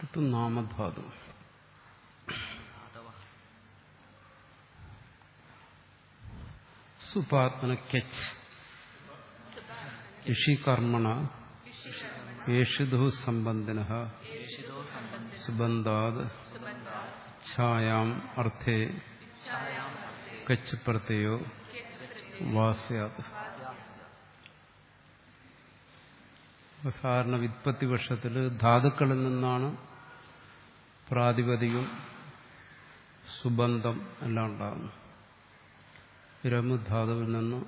അടുത്ത് നാമധാതു സുപാത്മന കെച്ച് ഋഷികർമ്മണ യേഷിതു സംബന്ധിന സുബന്ധാത് ഛായാം അർത്ഥേ കച്ച് പ്രത്യയോ വാസ്യാത് സാധാരണ വിത്പത്തി വർഷത്തിൽ ധാതുക്കളിൽ നിന്നാണ് പ്രാതിപതികം സുബന്ധം എല്ലാം ഉണ്ടാകുന്നു രമുധാതുവിൽ നിന്ന്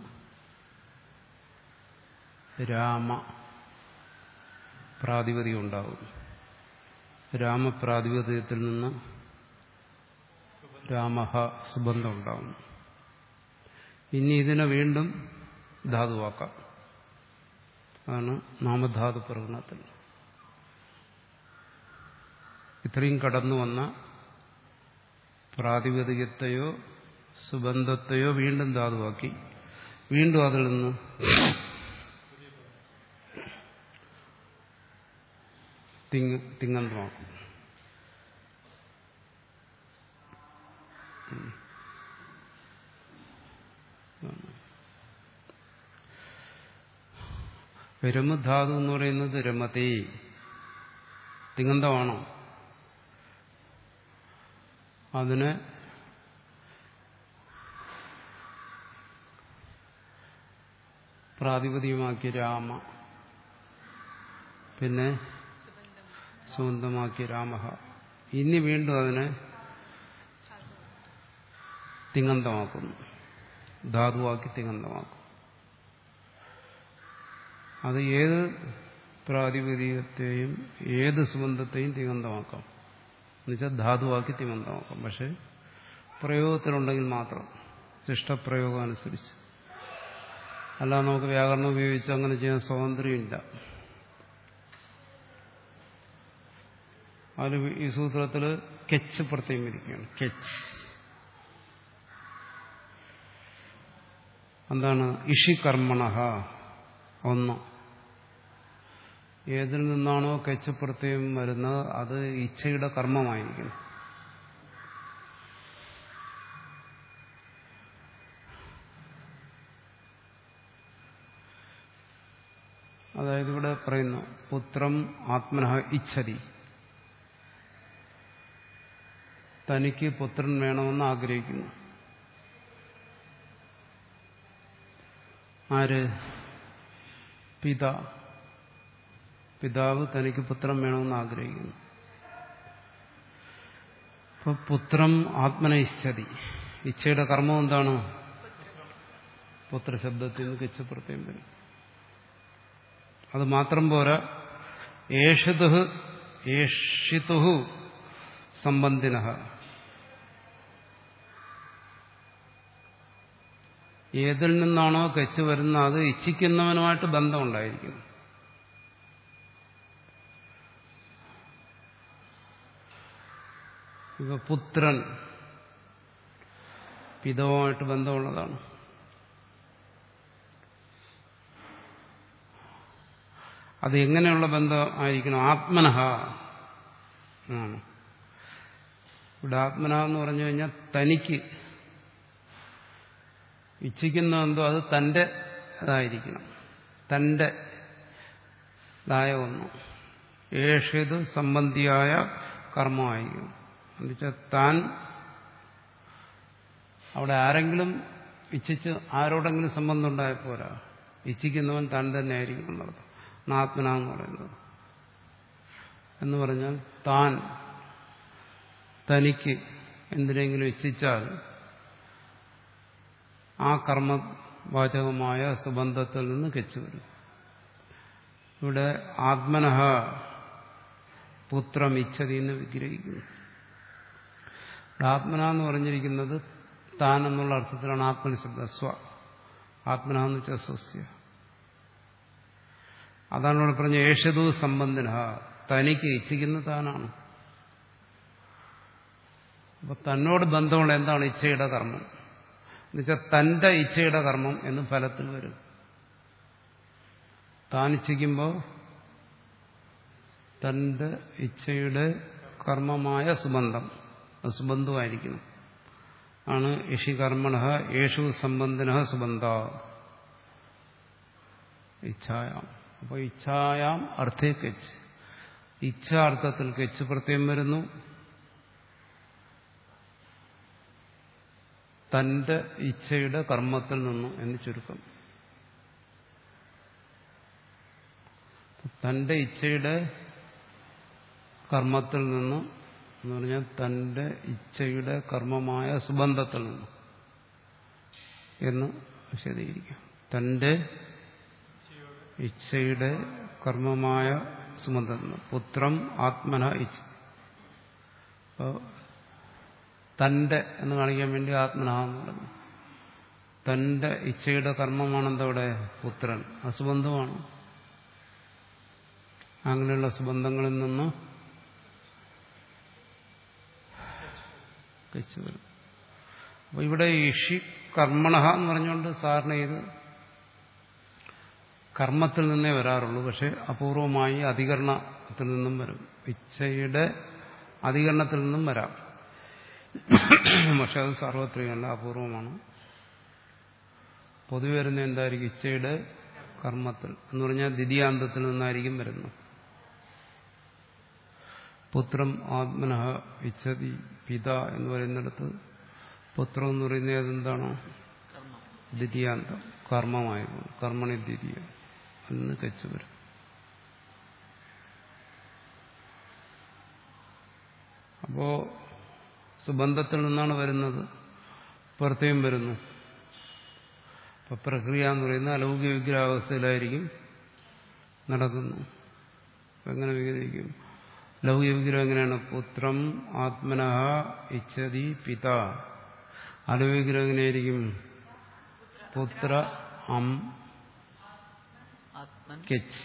രാമ പ്രാതിപതികം ഉണ്ടാകും രാമപ്രാതിപതികത്തിൽ നിന്ന് രാമഹ സുബന്ധം ഉണ്ടാകുന്നു ഇനി ഇതിനെ വീണ്ടും ധാതുവാക്കാം അതാണ് നാമധാതു പ്രകടനത്തിൽ ഇത്രയും കടന്നു വന്ന പ്രാതിപതികത്തെയോ സുബന്ധത്തെയോ വീണ്ടും ധാതുവാക്കി വീണ്ടും അതിൽ നിന്ന് തിങ് തിങ്ങന്തമാക്കും രമധാതു എന്ന് പറയുന്നത് രമതേ തിങ്ങന്തമാണോ അതിന് പ്രാതിപതികമാക്കി രാമ പിന്നെ സ്വന്തമാക്കി രാമഹ ഇനി വീണ്ടും അതിനെ തിങ്ങന്തമാക്കുന്നു ധാതുവാക്കി തിങ്ങന്തമാക്കും അത് ഏത് പ്രാതിപതികത്തെയും ഏത് സുബന്ധത്തെയും തിങ്ങന്തമാക്കാം എന്നുവെച്ചാൽ ധാതുവാക്കി തിങ്ങന്തമാക്കാം പക്ഷെ പ്രയോഗത്തിലുണ്ടെങ്കിൽ മാത്രം ശിഷ്ടപ്രയോഗം അനുസരിച്ച് അല്ല നമുക്ക് വ്യാകരണം ഉപയോഗിച്ച് അങ്ങനെ ചെയ്യാൻ സ്വാതന്ത്ര്യമില്ല അതിൽ ഈ സൂത്രത്തിൽ കെച്ച് പ്രത്യേകം ഇരിക്കുകയാണ് കെച്ച് എന്താണ് ഇഷികർമ്മണ ഒന്ന് ഏതിൽ നിന്നാണോ കെച്ച് പ്രത്യയം വരുന്നത് അത് ഇച്ഛയുടെ കർമ്മമായിരിക്കും അതായത് ഇവിടെ പറയുന്നു പുത്രം ആത്മനഃ ഇച്ഛതി തനിക്ക് പുത്രൻ വേണമെന്ന് ആഗ്രഹിക്കുന്നു ആര് പിത പിതാവ് തനിക്ക് പുത്രം വേണമെന്ന് ആഗ്രഹിക്കുന്നു അപ്പൊ പുത്രം ആത്മന ഇച്ഛതി ഇച്ഛയുടെ കർമ്മം എന്താണ് പുത്രശബ്ദത്തിൽ നിന്ന് കിച്ചപ്രത്യം വരും അത് മാത്രം പോരാ ഏഷതു ഏഷിതു സംബന്ധിന ഏതിൽ നിന്നാണോ കച്ച് വരുന്ന അത് ഇച്ഛിക്കുന്നവനുമായിട്ട് ബന്ധമുണ്ടായിരിക്കുന്നു ഇപ്പൊ പുത്രൻ പിതാവുമായിട്ട് ബന്ധമുള്ളതാണ് അത് എങ്ങനെയുള്ള ബന്ധമായിരിക്കണം ആത്മനഹ ആണ് ഇവിടെ ആത്മന എന്ന് പറഞ്ഞു കഴിഞ്ഞാൽ തനിക്ക് ഇച്ഛിക്കുന്ന എന്തോ അത് തന്റെ ഇതായിരിക്കണം തന്റെ ഇതായ ഒന്ന് ഏഷിത് സംബന്ധിയായ കർമ്മമായിരിക്കും എന്നുവെച്ചാൽ താൻ അവിടെ ആരെങ്കിലും ഇച്ഛിച്ച് ആരോടെങ്കിലും സംബന്ധം ഉണ്ടായ പോരാ ഇച്ഛിക്കുന്നവൻ താൻ തന്നെ ആയിരിക്കും എന്നുള്ളത് ആത്മന എന്ന് പറയുന്നത് എന്ന് പറഞ്ഞാൽ താൻ തനിക്ക് എന്തിനെങ്കിലും ഇച്ഛിച്ചാൽ ആ കർമ്മവാചകമായ സുബന്ധത്തിൽ നിന്ന് കെച്ചു വരും ഇവിടെ ആത്മനഹ പുത്രം ഇച്ഛതി എന്ന് വിഗ്രഹിക്കുന്നു ആത്മന എന്ന് പറഞ്ഞിരിക്കുന്നത് താൻ എന്നുള്ള അർത്ഥത്തിലാണ് ആത്മനിശബ്ദ സ്വ ആത്മന എന്ന് വെച്ചാൽ സ്വസ്യ അതാണ് ഇവിടെ പറഞ്ഞ ഏഷതു സംബന്ധിന തനിക്ക് ഇച്ഛിക്കുന്ന താനാണ് അപ്പൊ തന്നോട് ബന്ധമുള്ള എന്താണ് ഇച്ഛയുടെ കർമ്മം എന്നുവെച്ചാൽ തന്റെ ഇച്ഛയുടെ കർമ്മം എന്ന് ഫലത്തിൽ വരും താൻ ഇച്ഛിക്കുമ്പോൾ തന്റെ ഇച്ഛയുടെ കർമ്മമായ സുബന്ധം അത് സുബന്ധമായിരിക്കണം ആണ് യഷി കർമ്മണ യേശു സംബന്ധിന സുബന്ധ ഇച്ഛായാം അപ്പോൾ ഇച്ഛായാം അർത്ഥേ കെച്ച് ഇച്ഛാർത്ഥത്തിൽ കെച്ച് പ്രത്യം വരുന്നു തന്റെ ഇച്ഛയുടെ കർമ്മത്തിൽ നിന്നും എന്ന് ചുരുക്കം തന്റെ ഇച്ഛയുടെ കർമ്മത്തിൽ നിന്നും എന്ന് പറഞ്ഞാൽ തന്റെ ഇച്ഛയുടെ കർമ്മമായ സുബന്ധത്തിൽ നിന്നും എന്ന് വിശദീകരിക്കാം തന്റെ ഇച്ഛയുടെ കർമ്മമായ സുബന്ധത്തിൽ നിന്ന് പുത്രം ആത്മന ഇച്ഛ തന്റെ എന്ന് കാണിക്കാൻ വേണ്ടി ആത്മന എന്ന് പറഞ്ഞു തന്റെ ഇച്ഛയുടെ കർമ്മമാണെന്തവിടെ പുത്രൻ അസുബന്ധമാണ് അങ്ങനെയുള്ള സുബന്ധങ്ങളിൽ നിന്ന് കഴിച്ചു വരും അപ്പൊ ഇവിടെ ഇഷി കർമ്മണ എന്ന് പറഞ്ഞുകൊണ്ട് സാറിന് ഇത് കർമ്മത്തിൽ നിന്നേ വരാറുള്ളൂ പക്ഷെ അപൂർവമായി അധികരണത്തിൽ നിന്നും വരും ഇച്ഛയുടെ അധികരണത്തിൽ നിന്നും വരാം പക്ഷെ അത് സാർവത്രികമല്ല അപൂർവമാണ് പൊതുവെ വരുന്ന എന്തായിരിക്കും ഇച്ഛയുടെ കർമ്മത്തിൽ എന്ന് പറഞ്ഞാൽ ദ്വിതീയാന്തത്തിൽ നിന്നായിരിക്കും വരുന്നത് പുത്രം ആത്മന ഇച്ഛതി പിത എന്ന് പറയുന്നിടത്ത് പുത്രം എന്ന് പറയുന്നത് എന്താണ് കർമ്മം ദ്വിതീയാന്തം കർമ്മമായത് കർമ്മണി ദ്വിതീയ എന്ന് കച്ചു വരും അപ്പോ സുബന്ധത്തിൽ നിന്നാണ് വരുന്നത് പ്രത്യേകം വരുന്നു അപ്പൊ പ്രക്രിയ എന്ന് പറയുന്നത് അലൗകിക വിഗ്രഹാവസ്ഥയിലായിരിക്കും നടക്കുന്നു അപ്പൊ എങ്ങനെ വിഗ്രഹിക്കും ലൗകിക വിഗ്രഹം എങ്ങനെയാണ് പുത്രം ആത്മനഃ ഇച്ഛതി പിത അലൗകിക വിഗ്രഹം എങ്ങനെയായിരിക്കും പുത്ര അം ആത്മൻ കെച്ച്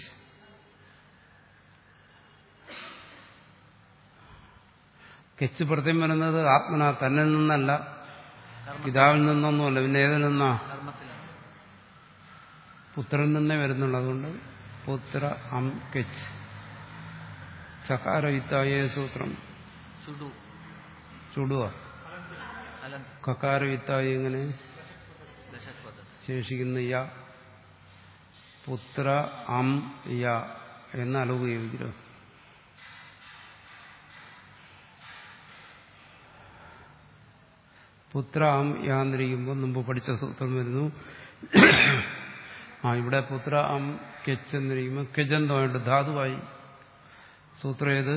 കെച്ച് പ്രത്യം വരുന്നത് ആത്മന തന്നിൽ നിന്നല്ല കർമ്മ പിതാവിൽ നിന്നൊന്നുമല്ല പിന്നെ ഏതിൽ നിന്നാ കർമ്മത്തിലാണ് പുത്രൻ നിന്നേ വരുന്നുള്ളൂ അതുകൊണ്ട് പുത്ര അം കെച്ച് ചകാര വിത്തായ സൂത്രം ചുടു ചുടുക അലന്ത് കക്കാര വിത്തായി ഇങ്ങനെ ദശസ്വത ശേഷിക്കുന്ന യ പുത്ര അം യ എന്ന അലൗകിക വിഗ്രഹം പുത്ര അം യാന്നിരിക്കുമ്പോൾ മുമ്പ് പഠിച്ച സൂത്രം വരുന്നു ആ ഇവിടെ പുത്ര അം കെച്ച് എന്നിരിക്കുമ്പോൾ കെജന്തമായിട്ട് ധാതുവായി സൂത്രം ഏത്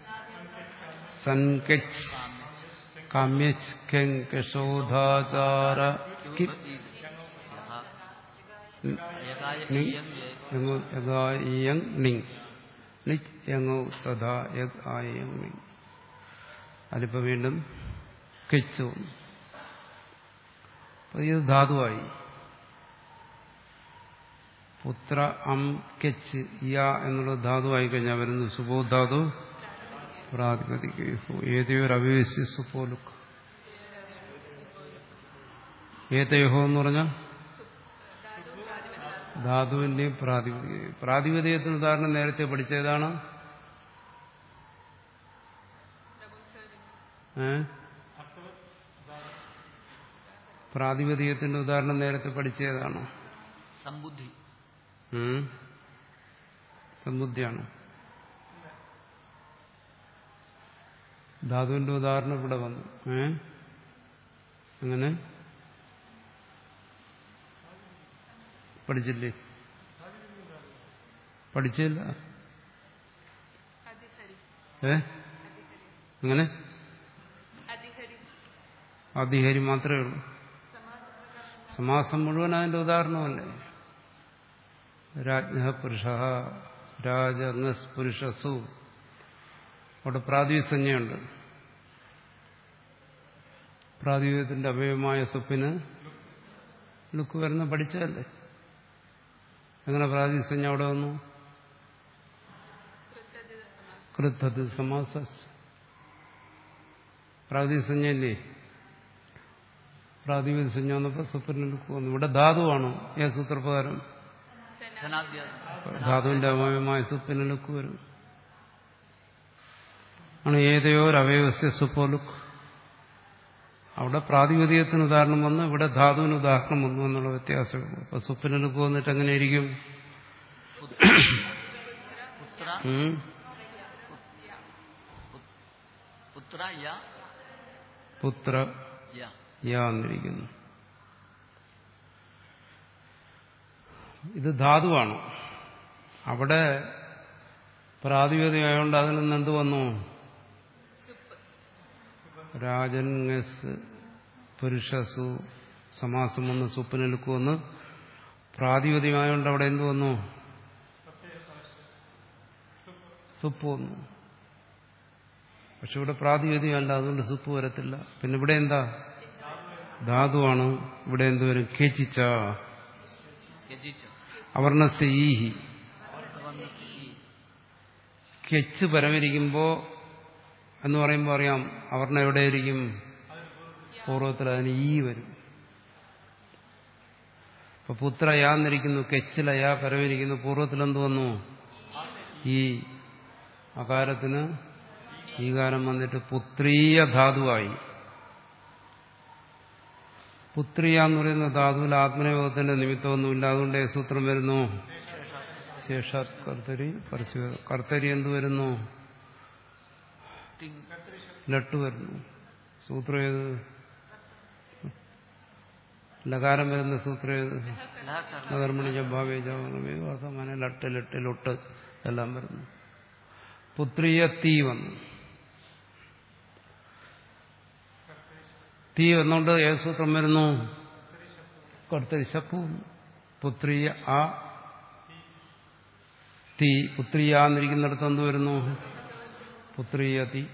സൻകെച്ച് കാമ്യച്ച് കെങ് കെശോധാചാര കി യകായ നി ഇയം യേ യങ്ങു യഗായിയങ് നിങ് നിച്ച് യങ്ങു തഥാ യഗ് ആയിയങ് നിങ് അതിപ്പോ വീണ്ടും കെച്ചു അപ്പൊ ഇത് ധാതുവായി പുത്ര അം കെച്ച് യ എന്നുള്ള ധാതുവായി കഴിഞ്ഞാൽ വരുന്നു സുബോധാതു പ്രാതിപതിക്ക് ഏതയൊരു അവിവേശ്യ സുപ്പോലുക്ക് ഏതയോഹോ എന്ന് പറഞ്ഞാൽ ധാതുവിന്റെയും പ്രാതിപതിക പ്രാതിപതികത്തിന് ഉദാഹരണം നേരത്തെ പഠിച്ചതാണ് ഏ പ്രാതിപതികത്തിന്റെ ഉദാഹരണം നേരത്തെ പഠിച്ചതാണ് സമ്പുദ്ധി സമ്പുദ്ധിയാണ് ധാതുവിന്റെ ഉദാഹരണം ഇവിടെ വന്നു ഏ അങ്ങനെ പഠിച്ചില്ലേ പഠിച്ചില്ല ഏ അങ്ങനെ അധിഹരി മാത്രമേ ഉള്ളൂ സമാസം മുഴുവൻ അതിന്റെ ഉദാഹരണമല്ലേ രാജ്ഞ പുരുഷ രാജങ്ങസ് പുരുഷസു അവിടെ പ്രാതിസഞ്ജയുണ്ട് പ്രാതിപത്യത്തിന്റെ അവയവമായ സുപ്പിന് ലുക്ക് വരുന്ന പഠിച്ചതല്ലേ എങ്ങനെ പ്രാതിസഞ്ജ അവിടെ വന്നു കൃത്തത് സമാസ പ്രാതിസഞ്ജയല്ലേ പ്രാതിപതിസഞ്ജ വന്നപ്പോൾ സുപ്പിന് ലുക്ക് വന്നു ഇവിടെ ധാതുവാണ് ഏ സൂത്രപ്രകാരം ധനാദ്യ ധാതുവിന്റെ അവയവമായ സുപ്പിന് ലുക്ക് വരും ആണ് ഏതയോരവയവസ്യ സുപ്പോലുക്ക് അവിടെ പ്രാതിപതികത്തിന് ഉദാഹരണം വന്നു ഇവിടെ ധാതുവിന് ഉദാഹരണം വന്നു എന്നുള്ള വ്യത്യാസമുള്ളൂ അപ്പൊ സുപ്പിനുക്ക് വന്നിട്ട് എങ്ങനെ ഇരിക്കും പുത്ര ഉം? പുത്ര യ പുത്ര യ യാ എന്നിരിക്കുന്നു ഇത് ധാതുവാണ് അവിടെ പ്രാതിപതികമായതുകൊണ്ട് അതിൽ നിന്ന് എന്ത് വന്നു രാജൻ ഗസ് പുരുഷസു സമാസം വന്ന് സുപ്പിനെലുക്ക് വന്ന് പ്രാതിപതികമായതുകൊണ്ട് അവിടെ എന്ത് വന്നു സുപ്പ് വന്നു പക്ഷെ ഇവിടെ പ്രാതിപതികമല്ല അതുകൊണ്ട് സുപ്പ് വരത്തില്ല പിന്നെ ഇവിടെ എന്താ ധാതുവാണ് ഇവിടെ എന്ത് വരും കേച്ചിച്ച യജിച്ച അവർണസ് ഈഹി വർണ്ണസ് ഈ കെച്ച് പരമിരിക്കുമ്പോ എന്ന് പറയുമ്പോൾ അറിയാം അവർണ എവിടെയായിരിക്കും പൂർവ്വത്തിൽ അതിന് ഈ വരും ഇപ്പൊ പുത്ര യാന്നിരിക്കുന്നു കെച്ചില യാ പരമിരിക്കുന്നു പൂർവ്വത്തിൽ എന്ത് വന്നു ഈ അകാരത്തിന് ഈകാരം വന്നിട്ട് പുത്രീയ ധാതുവായി പുത്രിയ എന്ന് പറയുന്ന ധാതുവിൽ ആത്മനിയോഗത്തിന്റെ നിമിത്തമൊന്നുമില്ല അതുകൊണ്ട് ഏത് സൂത്രം വരുന്നു ശേഷാത് കർത്തരി പരസ്യ കർത്തരി എന്ത് വരുന്നു തിങ് ലട്ട് വരുന്നു സൂത്രം ഏത് ലകാരം വരുന്ന സൂത്രം ഏത് ലഹകർണ നഗർമണി ജഭാവേ ജാവേ വർത്തമാന ലട്ട് ലട്ട് ലൊട്ട് എല്ലാം വരുന്നു പുത്രിയ തീ വന്നു തീ വന്നുകൊണ്ട് ഏത് സൂത്രം വരുന്നു കർത്തരി ശപ്പു പുത്രിയ ആ തീ പുത്രിയ എന്നിരിക്കുന്നിടത്ത് എന്ത് വരുന്നു പുത്രിയ തീ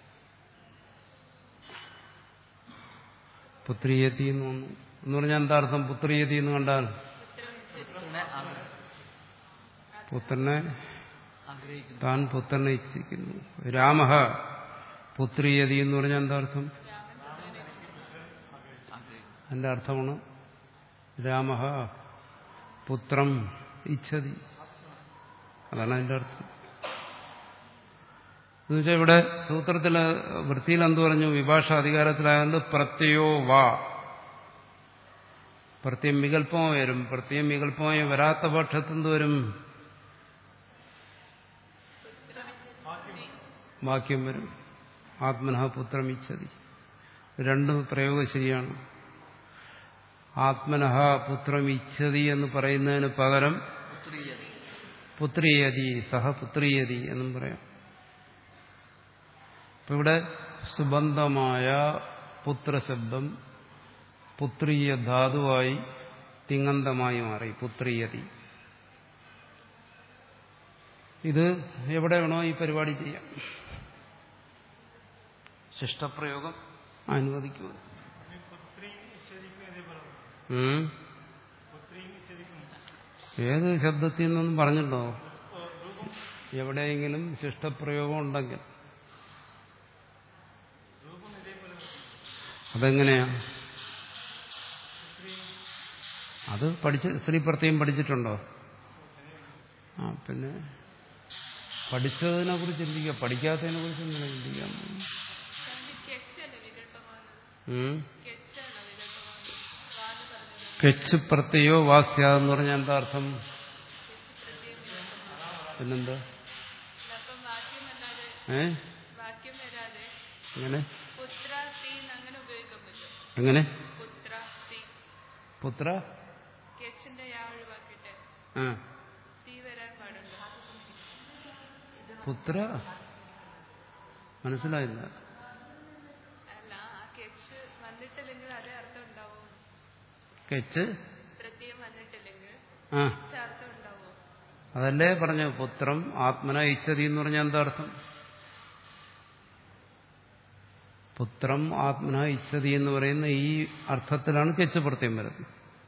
പുത്രിയതി എന്ന് വന്നു എന്ന് പറഞ്ഞാൽ എന്താ അർത്ഥം പുത്രിയതി എന്ന് കണ്ടാൽ പുത്രനെ ആഗ്ര- പുത്രനെ ആഗ്രഹിക്കുന്നു താൻ പുത്രനെ ഇച്ഛിക്കുന്നു രാമ പുത്രിയതി എന്ന് പറഞ്ഞാൽ എന്താ അർത്ഥം ആഗ്രഹിക്കുന്നു അതിന്റെ അർത്ഥമാണ് രാമ പുത്രം ഇച്ഛതി അതാണ് അതിന്റെ അർത്ഥം എന്നുവെച്ചാൽ ഇവിടെ സൂത്രത്തില് വൃത്തിയിൽ എന്ത് പറഞ്ഞു വിഭാഷ അധികാരത്തിലായതുകൊണ്ട് പ്രത്യയോ വാ പ്രത്യം വികല്പമായി വരും പ്രത്യം വികല്പമായി വരാത്ത പക്ഷത്ത് എന്ത് വരും വാക്യം വരും ആത്മനഃ പുത്രം ഇച്ഛതി രണ്ടും പ്രയോഗം ശരിയാണ് ആത്മനഃ പുത്രം ഇച്ഛതി എന്ന് പറയുന്നതിന് പകരം പുത്രീയതി പുത്രിയതി സഹ പുത്രിയതി എന്നും പറയാം അപ്പൊ ഇവിടെ സുബന്ധമായ പുത്രശബ്ദം പുത്രീയ ധാതുവായി തിങ്ങന്തമായി മാറി പുത്രിയതി ഇത് എവിടെ വേണോ ഈ പരിപാടി ചെയ്യാം ശിഷ്ടപ്രയോഗം അനുവദിക്കുക ഉം? ഏത് ശബ്ദത്തിൽ നിന്നൊന്നും പറഞ്ഞിട്ടോ എവിടെയെങ്കിലും ശിഷ്ടപ്രയോഗം ഉണ്ടെങ്കിൽ അതെങ്ങനെയാ അത് പഠിച്ച് സ്ത്രീ പ്രത്യേകം പഠിച്ചിട്ടുണ്ടോ ആ പിന്നെ പഠിച്ചതിനെ കുറിച്ച് ചിന്തിക്കുക പഠിക്കാത്തതിനെ കുറിച്ച് എന്തിനാ ചിന്തിക്കാൻ ഉം? കെച്ച് പ്രത്യയോ വാസ്യ എന്ന് പറഞ്ഞാൽ എന്താ അർത്ഥം പിന്നെന്താ അപ്പം വാക്യമല്ലാതെ ഏ വാക്യം വരാതെ എങ്ങനെ പുത്ര സ്ത്രീ അങ്ങനെ ഉപയോഗിക്കാൻ പറ്റും എങ്ങനെ പുത്ര സ്ത്രീ പുത്ര കെച്ചിന്റെ യാ ഒഴിവാക്കിയിട്ട് ആ സ്ത്രീ വരാൻ പാടുണ്ടോ പുത്ര മനസ്സിലായില്ല അല്ല ആ കെച്ച് വന്നിട്ടില്ലെങ്കിൽ അതേ അർത്ഥം ഉണ്ടാവും കെച്ച് പ്രത്യേകം വന്നിട്ടില്ലെങ്കിൽ ആ കെച്ച് അർത്ഥം ഉണ്ടാവോ അതല്ലേ പറഞ്ഞു പുത്രം ആത്മന ഇച്ഛതി എന്ന് പറഞ്ഞാൽ എന്താ അർത്ഥം പുത്രം ആത്മന ഇച്ഛതി എന്ന് പറയുന്ന ഈ അർത്ഥത്തിലാണ് കെച്ച് പ്രത്യം വരുന്നത്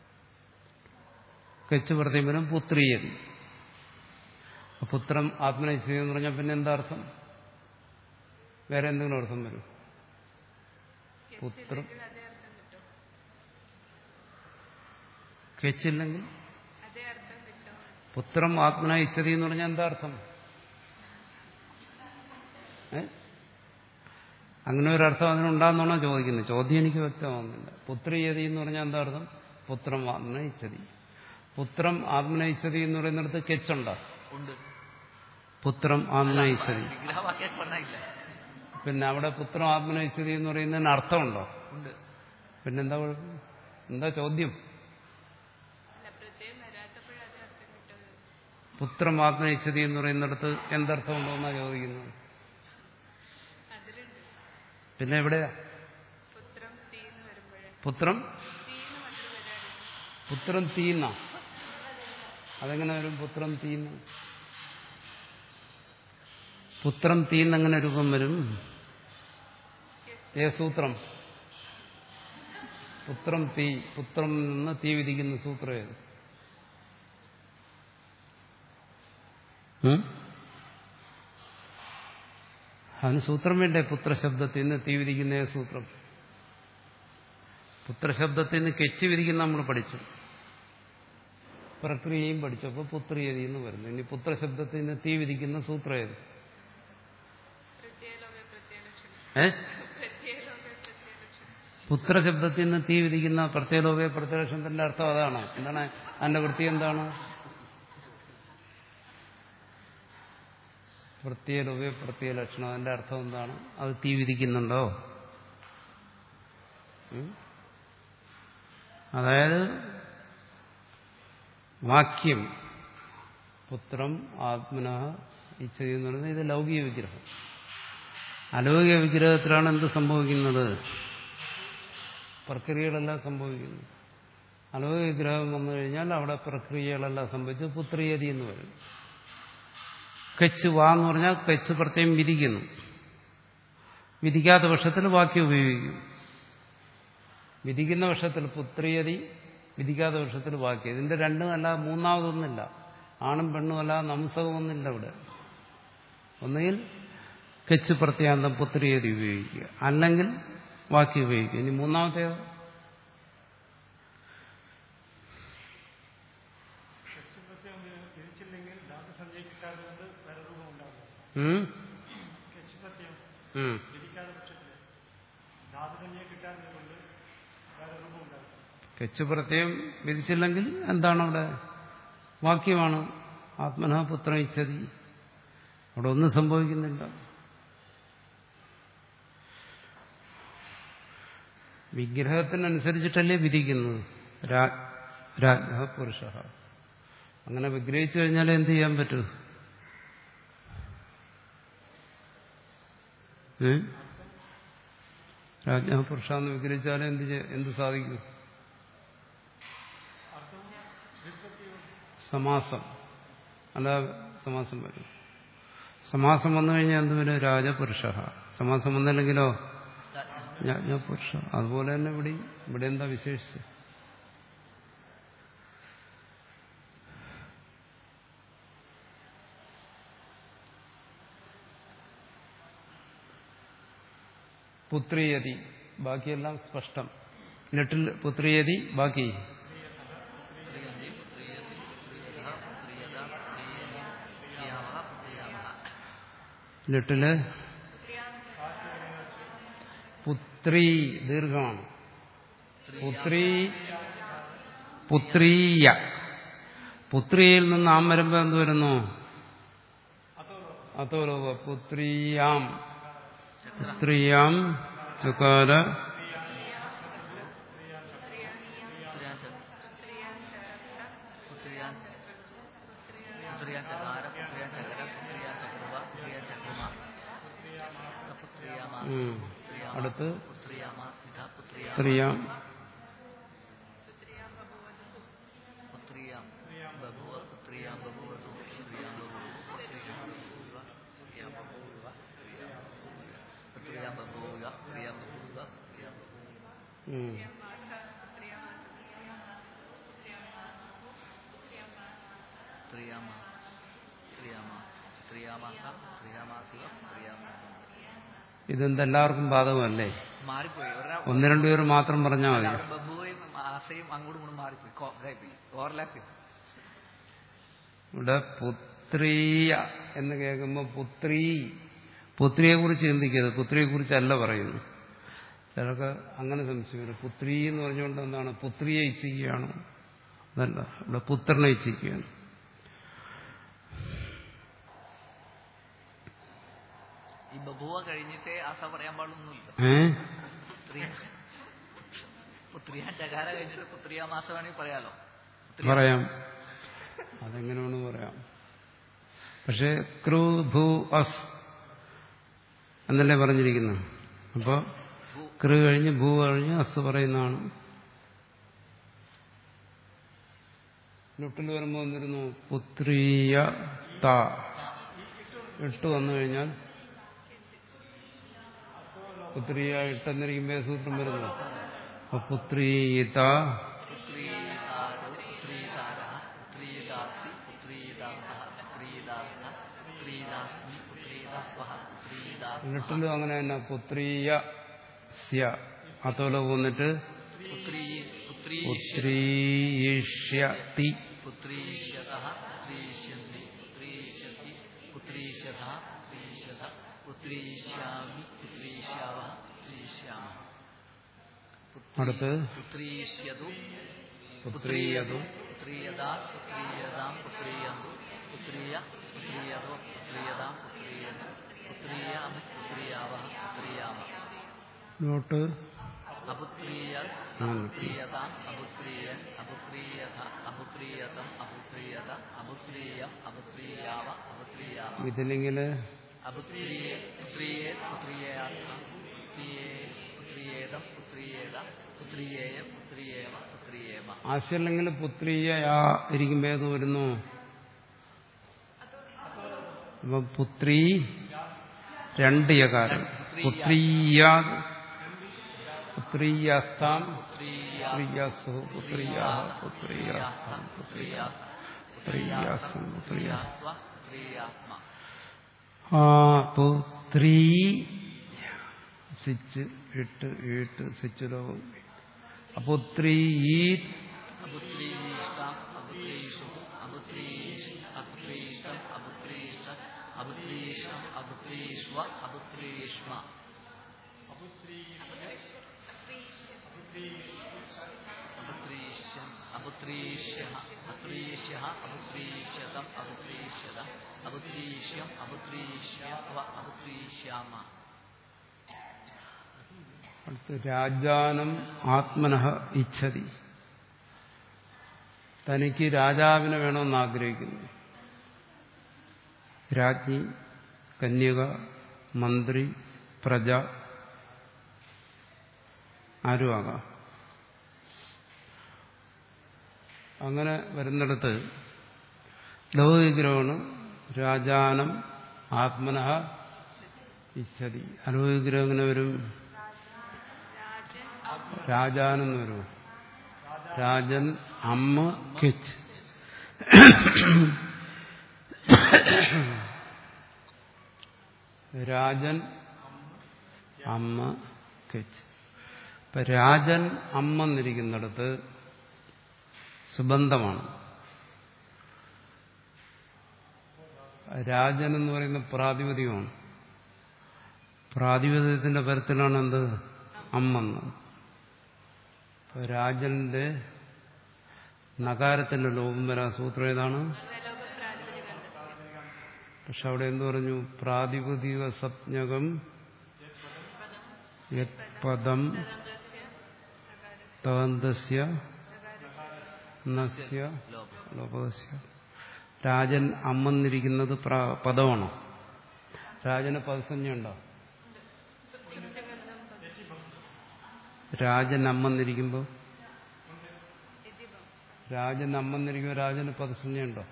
കെച്ച് പ്രത്യം വരും പുത്രീയതി പുത്രം ആത്മന ഇച്ഛതി എന്ന് പറഞ്ഞാൽ പിന്നെ എന്താ അർത്ഥം വേറെ എന്തെങ്കിലും അർത്ഥം വരും പുത്രം കെച്ചില്ലെങ്കിൽ അതേ അർത്ഥം കിട്ടും കെച്ചില്ലെങ്കിൽ അതേ അർത്ഥം കിട്ടും പുത്രം ആത്മന ഇച്ഛതി എന്ന് പറഞ്ഞാൽ എന്താ അർത്ഥം ഏ അങ്ങനെ ഒരു അർത്ഥം അതിനുണ്ടാന്നാണോ ചോദിക്കുന്നത് ചോദ്യം എനിക്ക് വ്യക്തമാകുന്നില്ല പുത്രിയതി എന്ന് പറഞ്ഞാൽ എന്താ അർത്ഥം പുത്രം ആത്മനയിച്ചതി പുത്രം ആത്മനയിച്ചതി എന്ന് പറയുന്നിടത്ത് കെച്ചുണ്ടോ ഉണ്ട് പുത്രം ആത്മനയിച്ചതി വിഗ്രഹവാക്യം പറഞ്ഞില്ല പിന്നെ അവിടെ പുത്രം ആത്മനയിച്ചതി എന്ന് പറയുന്നതിന് അർത്ഥമുണ്ടോ ഉണ്ട് പിന്നെന്താ കുഴപ്പം എന്താ ചോദ്യം അല്ല പ്രത്യേകം വരാത്തപ്പോഴേ അത് അർത്ഥം കിട്ടുന്നത് പുത്രം ആത്മനയിച്ചതി എന്ന് പറയുന്നിടത്ത് എന്തർത്ഥമുണ്ടോ എന്നാ ചോദിക്കുന്നത് അതിലുണ്ട് പിന്നെ എവിടെയാ പുത്രം തീന്ന് വരുമ്പോഴേ പുത്രം തീന്ന് മറ്റു വരാറുണ്ട് പുത്രം തീന്ന അതെങ്ങനെ വരും പുത്രം തീന്ന പുത്രം തീന്നെങ്ങനെ രൂപം വരും ഏ സൂത്രം പുത്രം തീ പുത്രം നിന്ന് തീ വിധിക്കുന്ന സൂത്രം ഏത് ഉം? അതിന് സൂത്രം വേണ്ടേ പുത്രശബ്ദത്തിൽ നിന്ന് തീ വിധിക്കുന്ന ഏത് സൂത്രം പുത്രശബ്ദത്തിൽ നിന്ന് കെച്ച് വിരിക്കുന്ന നമ്മൾ പഠിച്ചു പ്രക്രിയയും പഠിച്ചു അപ്പോൾ പുത്രിയതി എന്ന് വരുന്നു ഇനി പുത്രശബ്ദത്തിൽ നിന്ന് തീ വിധിക്കുന്ന സൂത്രം ഏത് പ്രത്യേക പ്രത്യേകലക്ഷണം ഏ പ്രത്യേക പ്രത്യേകലക്ഷണം പുത്രശബ്ദത്തിൽ നിന്ന് തീ വിധിക്കുന്ന പ്രത്യേകലോകെ പ്രത്യക്ഷത്തിന്റെ അർത്ഥം അതാണോ എന്താണ് അതിന്റെ വൃത്തി എന്താണ് പ്രത്യേകലോകെ പ്രത്യേക ലക്ഷണം അതിന്റെ അർത്ഥം എന്താണ് അത് തീ വിധിക്കുന്നുണ്ടോ ഉം? അതായത് വാക്യം പുത്രം ആത്മന ഇച്ഛതി എന്ന് പറയുന്നത് ഇത് ലൗകിക വിഗ്രഹം അലൗകിക വിഗ്രഹത്തിലാണ് എന്ത് സംഭവിക്കുന്നത് പ്രക്രിയകളെല്ലാം സംഭവിക്കുന്നു അലൗകിക വിഗ്രഹം വന്നു കഴിഞ്ഞാൽ അവിടെ പ്രക്രിയകളെല്ലാം സംഭവിച്ച് പുത്രിയതി എന്ന് വരും കച്ച് വാ എന്ന് പറഞ്ഞാൽ കച്ച് പ്രത്യേകം വിധിക്കുന്നു വിധിക്കാത്ത പക്ഷത്തിൽ വാക്യം ഉപയോഗിക്കും വിധിക്കുന്ന പക്ഷത്തിൽ പുത്രിയതി വിധിക്കാത്ത പക്ഷത്തിൽ വാക്യം ഇതിന്റെ രണ്ടും അല്ല മൂന്നാമതൊന്നില്ല ആണും പെണ്ണും അല്ല നംസകമൊന്നുമില്ല ഇവിടെ ഒന്നുകിൽ കെച്ച് പ്രത്യാന്തം പുത്രിയതി ഉപയോഗിക്കുക അല്ലെങ്കിൽ വാക്യം ഉപയോഗിക്കുക ഇനി മൂന്നാമത്തേതോ ഉം? ഉം. കെച്ച് പ്രത്യം വിധിച്ചില്ലെങ്കിൽ എന്താണ് അവിടെ വാക്യമാണ് ആത്മനാപുത്രം ഇച്ഛതി അവിടെ ഒന്നും സംഭവിക്കുന്നില്ല വിഗ്രഹത്തിനനുസരിച്ചിട്ടല്ലേ വിധിക്കുന്നത് രാജ പുരുഷ അങ്ങനെ വിഗ്രഹിച്ചു കഴിഞ്ഞാൽ എന്ത് ചെയ്യാൻ പറ്റൂ ഏ? രാജ്ഞ പുരുഷ എന്ന് വിഗ്രഹിച്ചാൽ എന്ത് ചെയ്യ- എന്ത് സാധിക്കും സമാസം അല്ല സമാസം വരും സമാസം വന്നു കഴിഞ്ഞാൽ എന്ത് വരും രാജപുരുഷ സമാസം വന്നില്ലെങ്കിലോ യാജ്ഞപുരുഷ അതുപോലെ തന്നെ ഇവിടെ ഇവിടെ എന്താ വിശേഷിച്ച് പുത്രിയതി ബാക്കിയെല്ലാം സ്പഷ്ടം നെട്ടിൽ പുത്രിയതി ബാക്കി പുത്രിയന്തി പുത്രിയസി പുത്രിയത പുത്രിയത പുത്രിയേനി പുത്രിയാവഹ പുത്രിയാവഹ ലിട്ടില് പുത്രി ദീർഘമാണ് പുത്രി പുത്രീയ പുത്രിയിൽ നിന്ന് ആം വരുമ്പോ എന്ത് വരുന്നു അതോലോക പുത്രിയാം പുത്രിയാം ചുകാര പുത്രിയാൻ പുത്രിയാൻ ചകാര പുത്രിയാൻ ചകര പുത്രിയാൻ ചക്രവ പുത്രിയാൻ ചക്രമ പുത്രിയാമ ഉം. പുത്രിയാമ അടുത്ത് പുത്രിയാമ ഇത പുത്രിയാമ പുത്രിയാം പുത്രിയാം ബഭുവ പുത്രിയാം ബഭുവതു പുത്രിയാം ബഭുവ പുത്രിയാം ബഭൂവ പുത്രിയാം ബഭൂവ പുത്രിയാം ബഭൂവ പുത്രിയാം ബഭൂവ പുത്രിയാം ബഭൂവ ഉം. പുത്രിയാമ പുത്രിയാമ പുത്രിയാമാസ പുത്രിയാമാസിവ പുത്രിയാമ ഇതെന്തെല്ലാവർക്കും ബാധകമല്ലേ മാറിപ്പോയി ഒരാ ഒന്ന് രണ്ടുപേർ മാത്രം പറഞ്ഞാൽ മതി അവിടെ ബഭുവയും ആസയും അങ്ങോട്ടും ഇങ്ങോട്ടും മാറിപ്പോയി കോ- ഇതായിപ്പോയി ഓവർലാപ്പ് ചെയ്തു ഇവിടെ പുത്രീയ എന്ന് കേൾക്കുമ്പോൾ പുത്രീ പുത്രിയെക്കുറിച്ച് ചിന്തിക്കരുത് പുത്രിയെക്കുറിച്ചല്ല പറയുന്നു ചിലർക്ക് അങ്ങനെ സംശയം വരും പുത്രി എന്ന് പറഞ്ഞുകൊണ്ട് എന്താണ് പുത്രിയെ ഇച്ഛിക്കുകയാണോ അതല്ല ഇവിടെ പുത്രനെ ഇച്ഛിക്കുകയാണ് ഈ ബബുവ കഴിഞ്ഞിട്ടേ ആസ പറയാൻ പാടുന്നില്ല ഏ പുത്രിയ പുത്രിയ ചകാര കഴിഞ്ഞിട്ട് പുത്രിയ മാസം വേണമെങ്കിൽ പറയാലോ പുത്രിയ പറയാം അതെങ്ങനെ വേണം പറയാം പക്ഷെ ക്രൂ ഭൂ അസ് എന്നല്ലേ പറഞ്ഞിരിക്കുന്നു അപ്പോൾ കൃ കഴിഞ്ഞ് ഭൂ കഴിഞ്ഞ് അസ് പറയുന്നതാണ് ലുട്ടിൽ വരുമ്പോൾ വന്നിരുന്നു പുത്രീയ ത ഇട്ട് വന്നു കഴിഞ്ഞാൽ പുത്രീയ ഇട്ടെന്നിരിക്കുമ്പോ സൂത്രം വരുന്നു അപ്പൊ പുത്രീത പുത്രീതാരോ പുത്രീതാര പുത്രീദാസി പുത്രീദാസ പുത്രീദാസ പുത്രീദാസ്മി പുത്രീദാസ്വഹ പുത്രീദാസ് ലിട്ടിലും അങ്ങനെ തന്നെ പുത്രീയ സ്യ അതോലെ വന്നിട്ട് പുത്രീ പുത്രീ പുത്രീഷ്യതി പുത്രീഷ്യതഃ പുത്രീഷ്യന്തി പുത്രീഷ്യസി പുത്രീഷ്യഥ പുത്രീഷ്യഥ പുത്രീഷ്യാമി പുത്രീഷ്യാവഃ പുത്രീഷ്യാമः അടുത്ത് പുത്രീഷ്യതു പുത്രീയതു പുത്രീയതാ പുത്രീയതാം പുത്രീയന്തു പുത്രീയ പുത്രീയതോ പുത്രീയതാം പുത്രീയതു പുത്രീയാമി പുത്രീയാവഃ പുത്രീയാമ നോട്ട് അപുത്രീയ ആ, അപുത്രീയതാം അപുത്രീയൻ അപുത്രീയഥ അപുത്രീയതം അപുത്രീയത അപുത്രീയം അപുത്രീയാവ അപുത്രീയാവ ഇതിലിങ്കിൽ അപുത്രീയേ പുത്രീയേ പുത്രീയാത്മ പുത്രീയേ പുത്രീയേതം പുത്രീയേത പുത്രീയേയം പുത്രീയേമ പുത്രീയേമ ആശയല്ലെങ്കിൽ പുത്രീയ യാ ഇരിക്കുമ്പോ ഏത് വരുന്നു അപ്പൊ പുത്രീ രണ്ട് യകാരം പുത്രീയ പുത്രീയസ്ഥാം പുത്രീയ പുത്രീയാസു പുത്രീയാ പുത്രീയാസ്ഥാം പുത്രീയാ പുത്രീയാസം പുത്രീയാ പുത്രീയാസ്വ പുത്രീയാത്മ ആ പുത്രീ സിച്ച് ഇട്ട് ഈട്ട് സിച്ച് ലോകം അപുത്രീ അപുത്രീഷ്ടം അപുത്രീഷു അപുത്രീഷ് അപുത്രീഷ്ടം അപുത്രീഷ്ട അപുത്രീഷ്ടം അപുത്രീഷ്വ അപുത്രീഷ്മ അപുത്രീഷ്യം അപുത്രീഷ്യ അപുത്രീഷ്യ അപുത്രീഷ്യതം അപുത്രീഷ്യത അപുത്രീഷ്യം അപുത്രീഷ്യവ അപുത്രീഷ്യാമ അടുത്ത് രാജാനം ആത്മനഃ ഇച്ഛതി തനിക്ക് രാജാവിനെ വേണമെന്ന് ആഗ്രഹിക്കുന്നു രാജ്ഞി കന്യക മന്ത്രി പ്രജ ആരുമാകാം അങ്ങനെ വരുന്നിടത്ത് ലൗകിഗ്രഹമാണ് രാജാനം ആത്മനഃ ഇച്ഛതി അലൗകിഗ്രഹം എങ്ങനെ വരും രാജാനെന്ന് വരും രാജൻ അമ്മ കെച്ച് രാജൻ അമ്മ കെച്ച് ഇപ്പൊ രാജൻ അമ്മ എന്നിരിക്കുന്നിടത്ത് സുബന്ധമാണ് രാജൻ എന്ന് പറയുന്ന പ്രാതിപതികമാണ് പ്രാതിപതികത്തിന്റെ പരത്തിലാണ് എന്ത് അമ്മെന്ന് അപ്പൊ രാജന്റെ നകാരത്തിന്റെ ലോപം വരാൻ സൂത്രം ഏതാണ് പക്ഷെ അവിടെ എന്തു പറഞ്ഞു പ്രാതിപതിക സപ്ഞകം യത് പദം തവന്തസ്യ നസ്യ ലോപം ലോപസ്യ രാജൻ അമ്മെന്നിരിക്കുന്നത് പ്ര- പദമാണോ രാജന് പദസഞ്ജയുണ്ടോ രാജൻ അമ്മെന്നിരിക്കുമ്പോൾ രാജൻ അമ്മെന്നിരിക്കുമ്പോൾ രാജന് പദസഞ്ജയുണ്ടോ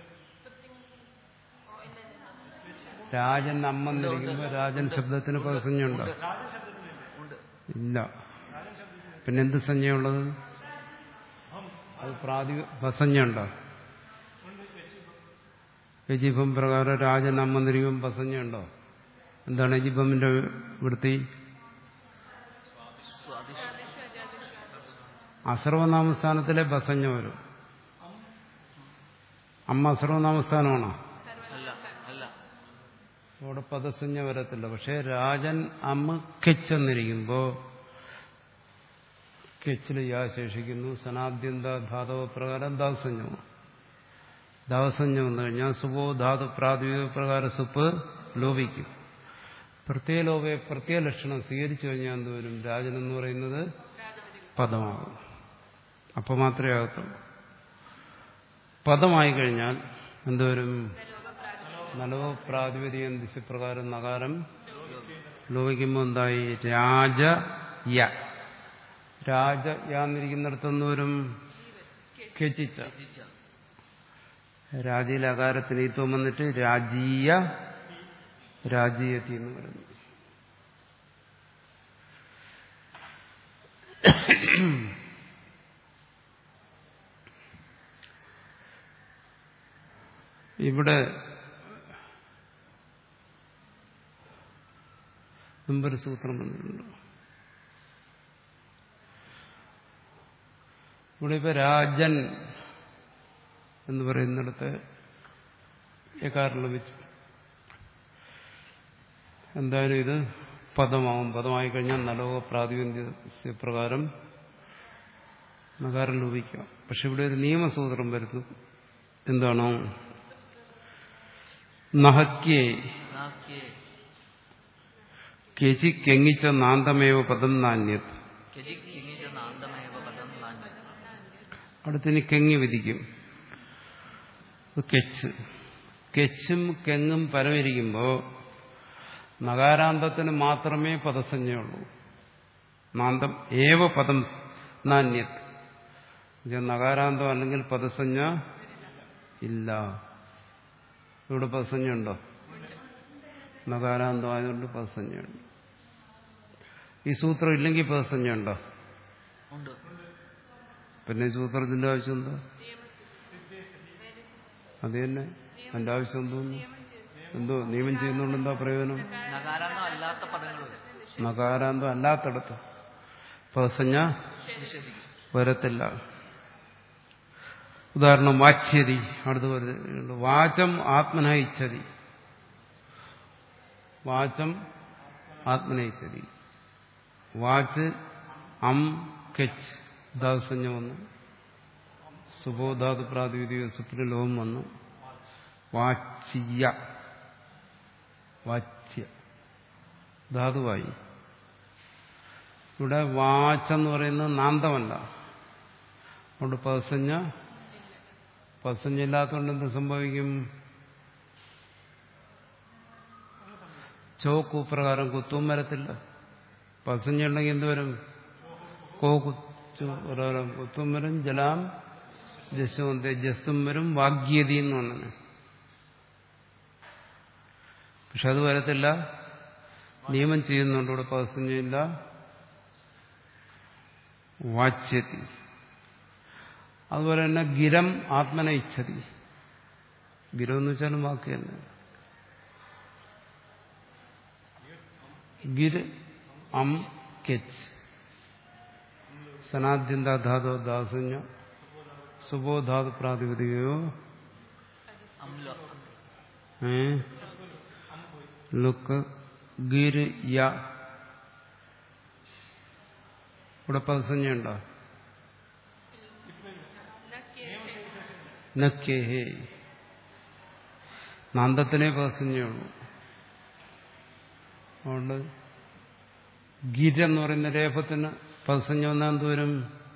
രാജൻ അമ്മെന്നിരിക്കുമ്പോൾ രാജൻ ശബ്ദത്തിന് പദസഞ്ജയുണ്ടോ ഉണ്ട് ഇല്ല പിന്നെ എന്ത് സംജ്ഞയുള്ളത് അത് പ്രാതി ബസഞ്ജയുണ്ടോ യജിഭം പ്രകാരം രാജൻ അമ്മന്നിരിക്കും ബസഞ്ജയുണ്ടോ എന്താണ് യജിഭമിന്റെ വൃത്തി സ്വാദിഷ്ട അസർവനാമസ്ഥാനത്തിലെ ബസഞ്ജ വരും അമ്മ അസർവനാമസ്ഥാനമാണോ അല്ല അല്ല അവിടെ പദസഞ്ജ വരത്തില്ല പക്ഷെ രാജൻ അമ്മ കെച്ചെന്നിരിക്കുമ്പോ കെച്ചിൽ യാ ശേഷിക്കുന്നു സനാദ്യന്ത ധാതവ പ്രകാരം ദാസഞ്ജമാണ് ദാസഞ്ജം വന്നു കഴിഞ്ഞാൽ സുപോ ധാതു പ്രാഥമിക പ്രകാരം സുപ്പ് ലോപിക്കും പ്രത്യേലോപയെ പ്രത്യേക ലക്ഷണം സ്വീകരിച്ചു കഴിഞ്ഞാൽ എന്തുവരും രാജൻ എന്ന് പറയുന്നത് പദമാകും അപ്പൊ മാത്രമേ ആകത്തുള്ളൂ പദമായി കഴിഞ്ഞാൽ എന്തുവരും നലവോ പ്രാതിപതികം ദിശപ്രകാരം നകാരം ലോപിക്കുമ്പോൾ എന്തായി രാജ യ രാജ യാന്നിരിക്കുന്നിടത്തൊന്നുവരും കെച്ചിച്ച രചിച്ച രാജിയിലെ അകാരത്തിന് ഈത്വം വന്നിട്ട് രാജീയ രാജീയത്തി എന്ന് പറയുന്നു ഇവിടെ മുമ്പൊരു സൂത്രം വന്നിട്ടുണ്ട് ഇവിടെ ഇപ്പൊ രാജൻ എന്ന് പറയുന്നിടത്ത് എക്കാരം ലഭിച്ചു എന്തായാലും ഇത് പദമാവും പദമായി കഴിഞ്ഞാൽ നലോക പ്രാതിപന്യ പ്രകാരം നകാരം ലഭിക്കുക പക്ഷെ ഇവിടെ ഒരു നിയമസൂത്രം വരുന്നു എന്താണോ നഹക്യേ നാക്യേ കെചി കെങ്ങിച്ച നാന്തമേവ പദം നാന്യത് കെജിക് കിങ്ങിച്ച നാന്തമേവ പദം നാന്യ അടുത്തിന് കെങ്ങി വിധിക്കും കെച്ച് കെച്ചും കെങ്ങും പരമിരിക്കുമ്പോൾ നകാരാന്തത്തിന് മാത്രമേ പദസഞ്ജയുള്ളൂ നാന്തം ഏവ പദം നാന്യത് എന്നുവെച്ചാൽ നകാരാന്തം അല്ലെങ്കിൽ പദസഞ്ജ ഇല്ല ഇവിടെ പദസഞ്ജ ഉണ്ടോ നകാരാന്തം ആയതുകൊണ്ട് പദസഞ്ജയുണ്ട് ഈ സൂത്രം ഇല്ലെങ്കിൽ പദസഞ്ജ ഉണ്ടോ ഉണ്ട് പിന്നെ ഈ സൂത്രത്തിന്റെ ആവശ്യം എന്താ അത് തന്നെ എന്റെ ആവശ്യം എന്തോന്നു എന്തോ നിയമം ചെയ്യുന്നതുകൊണ്ട് എന്താ പ്രയോജനം നകാരാന്തം അല്ലാത്ത പദങ്ങൾ വരും നകാരാന്തം അല്ലാത്തടത്ത് പദസഞ്ജ നിഷേധിക്കും വരത്തില്ല ഉദാഹരണം വാച്യതി അടുത്ത് വരുന്നുണ്ട് വാചം ആത്മന ഇച്ഛതി വാചം ആത്മന ഇച്ഛതി വാച്ച് അം കെച്ച് ധാതുസഞ്ജ വന്നു സുബോധാതു പ്രാതിവിധിക സുപ്രലോകം വന്നു വാച്യ വാച്യ ധാതുവായി ഇവിടെ വാച്ചെന്ന് പറയുന്നത് നാന്തമല്ല അതുകൊണ്ട് പദസഞ്ജ പദസഞ്ജ ഇല്ലാത്തതുകൊണ്ട് എന്ത് സംഭവിക്കും ചോക്കു പ്രകാരം കുത്തും വരത്തില്ല പദസഞ്ജ ഉണ്ടെങ്കിൽ എന്ത് വരും കോ കുച്ചു പ്രകാരം കുത്തും വരും ജലാം ജസ്സും തേജസ്സും വരും വാഗ്യതി എന്ന് പറഞ്ഞു പക്ഷെ അത് വരത്തില്ല നിയമം ചെയ്യുന്നുണ്ട് ഇവിടെ പദസഞ്ജയില്ല വാച്യത്തി അതുപോലെ തന്നെ ഗിരം ആത്മന ഇച്ഛതി ഗിരം എന്ന് വെച്ചാലും വാക്ക് തന്നെ ഗിര് അം കെച്ച് സനാദ്യന്ത ധാതു ദാസഞ്ജ സുബോധാതു പ്രാതിപതികയോ അമ്ല ഏ ലുക്ക് ഗിര് യ ഇവിടെ പദസഞ്ജയുണ്ടോ നക്കേഹേ നാന്തത്തിനെ പദസഞ്ജയുള്ളൂ അതുകൊണ്ട് ഗിര എന്ന് പറയുന്ന രേഫത്തിന് പദസഞ്ജ വന്നാൽ എന്തോരും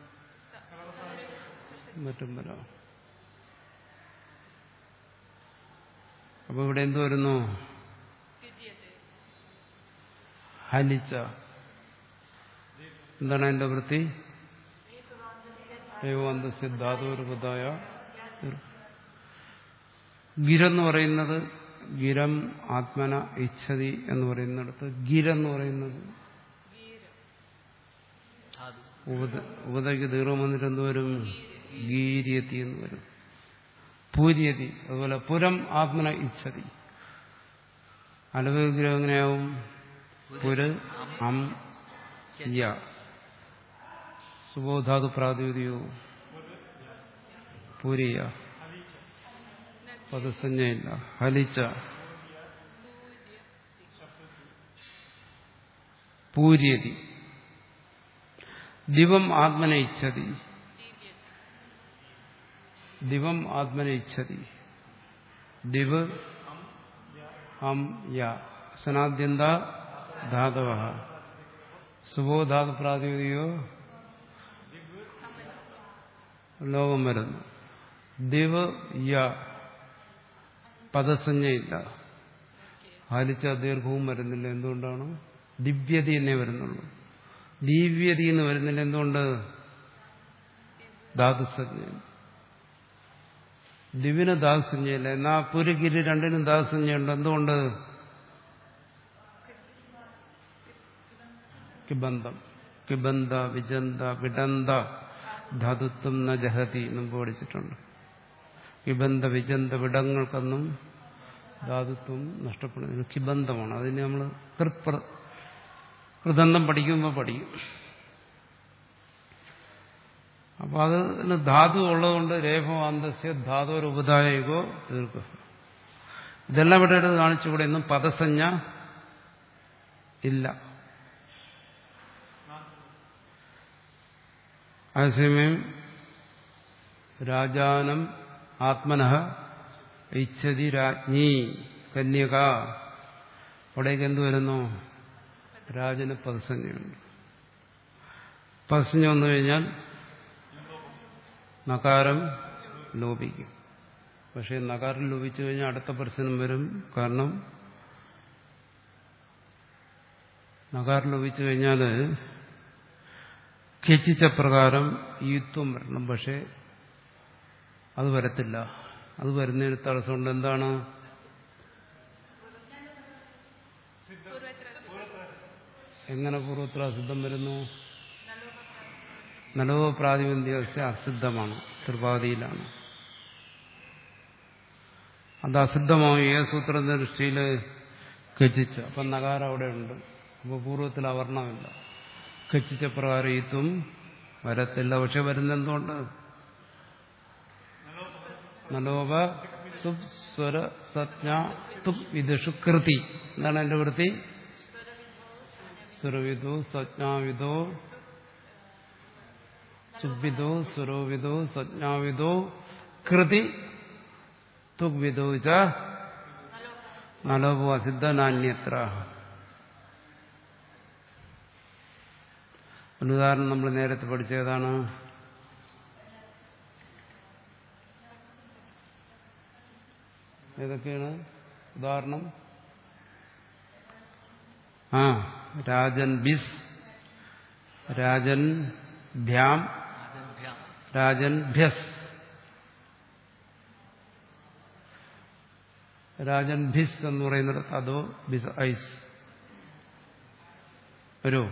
മറ്റും വരാം അപ്പൊ ഇവിടെ എന്ത് വരുന്നു ഹലിച്ച എന്താണ് അതിന്റെ വൃത്തി ഏവന്തസിദ്ധാതുരൂപതായ ഗിരെന്ന് പറയുന്നത് ഗിരം ആത്മന ഇച്ഛതി എന്ന് പറയുന്നിടത്ത് ഗിരെന്ന് പറയുന്നത് ധാതു ഉപത ഉപതയ്ക്ക് ദീർഘം വന്നിട്ട് എന്ത് വരും ഗീര്യതി എന്ന് വരും പൂര്യതി അതുപോലെ പുരം ആത്മന ഇച്ഛതി അലവിഗ്രഹം എങ്ങനെയാവും പുര് അം യ സുബോധാതു പ്രാതിപതിയോ പൂരിയ പദസഞ്ജയില്ല ഹലിച്ച പൂര്യതി ദിവം ആത്മന ഇച്ഛതി ദിവം ആത്മന ഇച്ഛതി ദിവ് അം യ സനാദ്യന്ത ധാതവ സുബോ ധാതു പ്രാതിപതികയോ ലോകം വരുന്നു ദിവ് യ പദസഞ്ജയില്ല ഹാലിച്ച ദീർഘവും വരുന്നില്ല എന്തുകൊണ്ടാണ് ദിവ്യതി എന്നേ വരുന്നുള്ളൂ ദിവ്യതി എന്ന് വരുന്നില്ല എന്തുകൊണ്ട് ധാതുസഞ്ജ ദിവിന് ധാതുസഞ്ജയില്ല എന്നാ പുരുഗിരി രണ്ടിനും ധാതുസഞ്ജയുണ്ട് എന്തുകൊണ്ട് കിബന്ധം കിബന്ധ വിജന്ത വിടന്ത ധാതുത്വം ന ജഹതി മുമ്പ് പഠിച്ചിട്ടുണ്ട് കിബന്ധ വിജന്ത വിടങ്ങൾക്കൊന്നും ധാതുത്വം നഷ്ടപ്പെടുന്നു കിബന്ധമാണ് അതിന് നമ്മൾ കൃപ്ര കൃതന്തം പഠിക്കുമ്പോൾ പഠിക്കും അപ്പൊ അതിന് ധാതു ഉള്ളതുകൊണ്ട് രേഖാന്തസ്യ ധാതുരൂപതായകോ ദീർഘ ഇതെല്ലാം ഇവിടെ എടുത്ത് കാണിച്ചുകൂടെ ഇന്നും പദസഞ്ജ ഇല്ല അതേസമയം രാജാനം ആത്മനഃ ഇച്ഛതി രാജ്ഞി കന്യക അവിടേക്ക് എന്ത് വരുന്നു രാജന് പദസഞ്ജയുണ്ട് പദസഞ്ജ വന്നു കഴിഞ്ഞാൽ നകാരം ലോപിക്കും പക്ഷെ നകാരം ലോപിച്ചു കഴിഞ്ഞാൽ അടുത്ത പ്രശ്നം വരും കാരണം നകാരം ലോപിച്ചു കഴിഞ്ഞാൽ ഖ്യച്ചിച്ച പ്രകാരം ഈത്വം വരണം പക്ഷെ അത് വരത്തില്ല അത് വരുന്നതിന് തടസ്സമുണ്ട് എന്താണ് എങ്ങനെ പൂർവത്ര അസിദ്ധം വരുന്നു നലവോ പ്രാതിബന്ധ്യ അസിദ്ധമാണ് ത്രിപാതിയിലാണ് അത് അസിദ്ധമായി ഏ സൂത്രത്തിന്റെ ദൃഷ്ടിയിൽ ഖച്ചിച്ച അപ്പം നകാരം അവിടെ ഉണ്ട് അപ്പോൾ പൂർവ്വത്തിൽ അവർണമില്ല ഖച്ചിച്ച പ്രകാരം ഈത്വം വരത്തില്ല പക്ഷെ വരുന്ന എന്തുകൊണ്ട് നലോപ സുസ്വര സജ്ഞ തുക് വിദുഷു കൃതി എന്താണ് എന്റെ വൃത്തി സുരവിദോ സജ്ഞാവിദോ സുവിദോ സുരോവിദോ സജ്ഞാവിദോ കൃതി തുഗ്വിദോ ച നലോപോ അസിദ്ധനാന്യത്ര ഒരു ഉദാഹരണം നമ്മൾ നേരത്തെ പഠിച്ചതാണ് ഏതൊക്കെയാണ് ഉദാഹരണം ആ രാജൻ ബിസ് രാജൻ ഭ്യാം രാജൻഭ്യാം രാജൻ ഭ്യസ് രാജൻ ഭിസ് എന്ന് പറയുന്നിടത്ത് അതോ ബിസ് ഐസ് വരൂ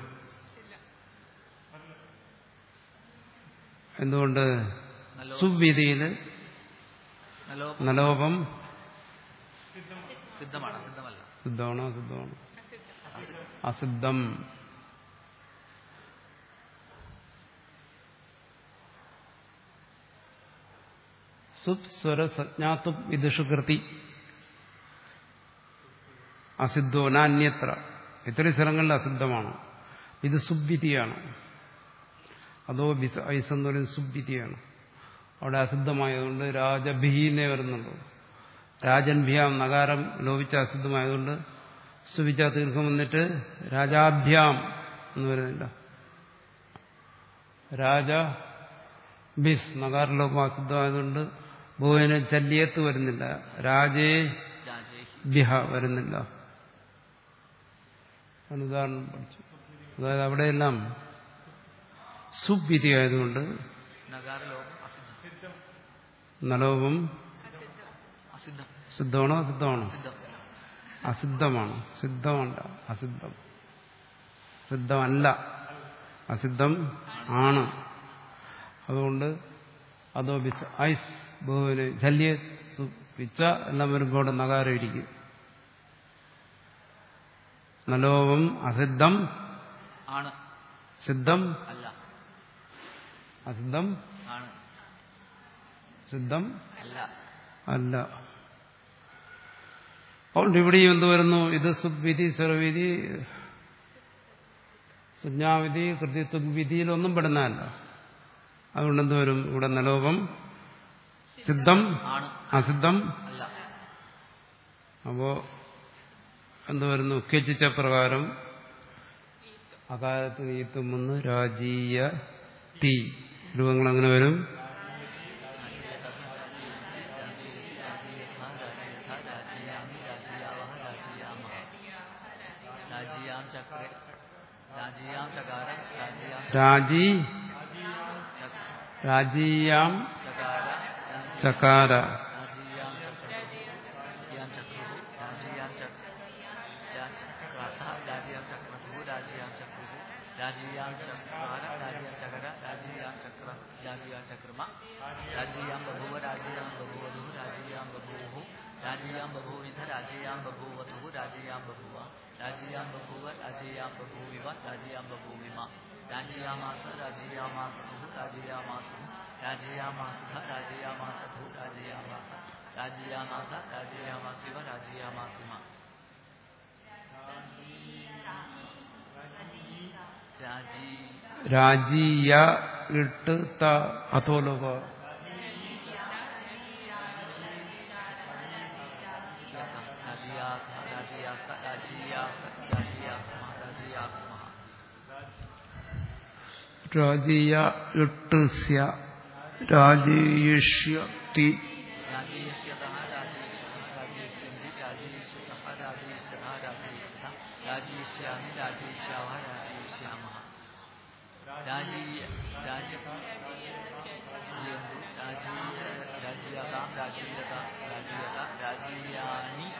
എന്തുകൊണ്ട് നലോ സുവിധിയിൽ നലോ നലോപം സിദ്ധമാണ് സിദ്ധമല്ല സിദ്ധമാണോ സിദ്ധമാണോ അസിദ്ധം സുപ്സ്വര സജ്ഞാത്വ വിദുഷുകൃതി അസിദ്ധോ നാന്യത്ര ഇത്രയും സ്ഥലങ്ങളിൽ അസിദ്ധമാണ് ഇത് സുബ്വിധിയാണ് അതോ ബിസ് ഐസ് എന്ന് പറയുന്നത് സുബ്വിധിയാണ് അവിടെ അസിദ്ധമായതുകൊണ്ട് രാജഭീനെ വരുന്നുള്ളൂ രാജൻ ഭ്യാം നഗാരം ലോപിച്ച അസിദ്ധമായതുകൊണ്ട് സുവിച്ച ദീർഘം വന്നിട്ട് രാജാഭ്യാം എന്ന് വരുന്നില്ല രാജ ബിസ് നഗാരലോപം അസിദ്ധമായതുകൊണ്ട് ഭുവന ചല്ലിയത്ത് വരുന്നില്ല രാജേ രാജേഹി ബിഹ വരുന്നില്ല അതിന് ഉദാഹരണം പഠിച്ചു അതായത് അവിടെയെല്ലാം സുവിധി ആയതുകൊണ്ട് നഗാരലോകം അസിദ്ധം നലോപം അസിദ്ധം സിദ്ധമാണോ അസിദ്ധമാണോ സിദ്ധം അസിദ്ധമാണ് സിദ്ധമല്ല അസിദ്ധം സിദ്ധമല്ല അസിദ്ധം ആണ് അതുകൊണ്ട് അതോ ബിസ് ഐസ് ബഹുവിന് ശല്യ പിച്ച എല്ലാം വരുമ്പോൾ അവിടെ നഗാരം ഇരിക്കും നലോപം അസിദ്ധം ആണ് സിദ്ധം അല്ല അസിദ്ധം ആണ് സിദ്ധം അല്ല അല്ല അതുകൊണ്ട് ഇവിടെയും എന്ത് വരുന്നു ഇത് സുവിധി സർവിധി സുജ്ഞാവിധി കൃതിത്വ വിധിയിലൊന്നും പെടുന്നതല്ല അതുകൊണ്ട് എന്ത് വരും ഇവിടെ നിലോപം സിദ്ധം ആണ് അസിദ്ധം അല്ല അപ്പോ എന്ത് വരുന്നു ഉക്കേച്ചിച്ച പ്രകാരം അകാലത്ത് നീത്തും വന്ന് രാജീയ തീ രൂപങ്ങൾ അങ്ങനെ വരും രാജിയാം ചക്രേ രാജിയാം ചകാര രാജിയാം രാജി ചക്ര രാജീയാം ചകാര ചകാര രാജിയാം ചക്രഹു രാജിയാം ചക്രഹു രാജിയാം ചക്ര രാജിയാം ചക്രഹു രാജിയാം ചക്രഹു രാജിയാം ചക്രാര രാജിയാം ചകര രാജിയാം ചക്ര രാജിയാം ചക്രമ രാജിയാം ബഭൂവ രാജിയാം ബഭൂവധു രാജിയാം ബഭൂവു രാജിയാം ബഭൂവിധ രാജിയാം ബഭൂവധു രാജിയാം ബഭൂവ രാജിയാം ബഭൂവ രാജിയാം ബഭൂവിവ രാജിയാം ബഭൂവിമ രാജിയാമാസ രാജിയാമാസു രാജിയാമാസു രാജിയാമാസ രാജിയാമാസു രാജിയാമാസ രാജിയാമാസ രാജിയാമാസിവ രാജിയാമാസിമ രാജി രാജീയ ഇട്ട് ത അധോലോക രാജിയാസ രാജിയാസ രാജിയാസ രാജിയാസ്മ രാജിയാസ്മ രാജീയ ഇട്ട് സ്യ രാജീഷ്യ തി രാജീഷ്യതഃ രാജീഷ്യതഃ രാജീഷ്യന്തി രാജീഷ്യതഃ രാജീഷ്യതഃ രാജീഷ്യതഃ രാജീഷ്യാമി രാജീഷ്യാവः രാജീഷ്യാമः രാജീയ രാജ രാജീയ രാജീയതാം രാജീയത രാജീയത രാജീയാനി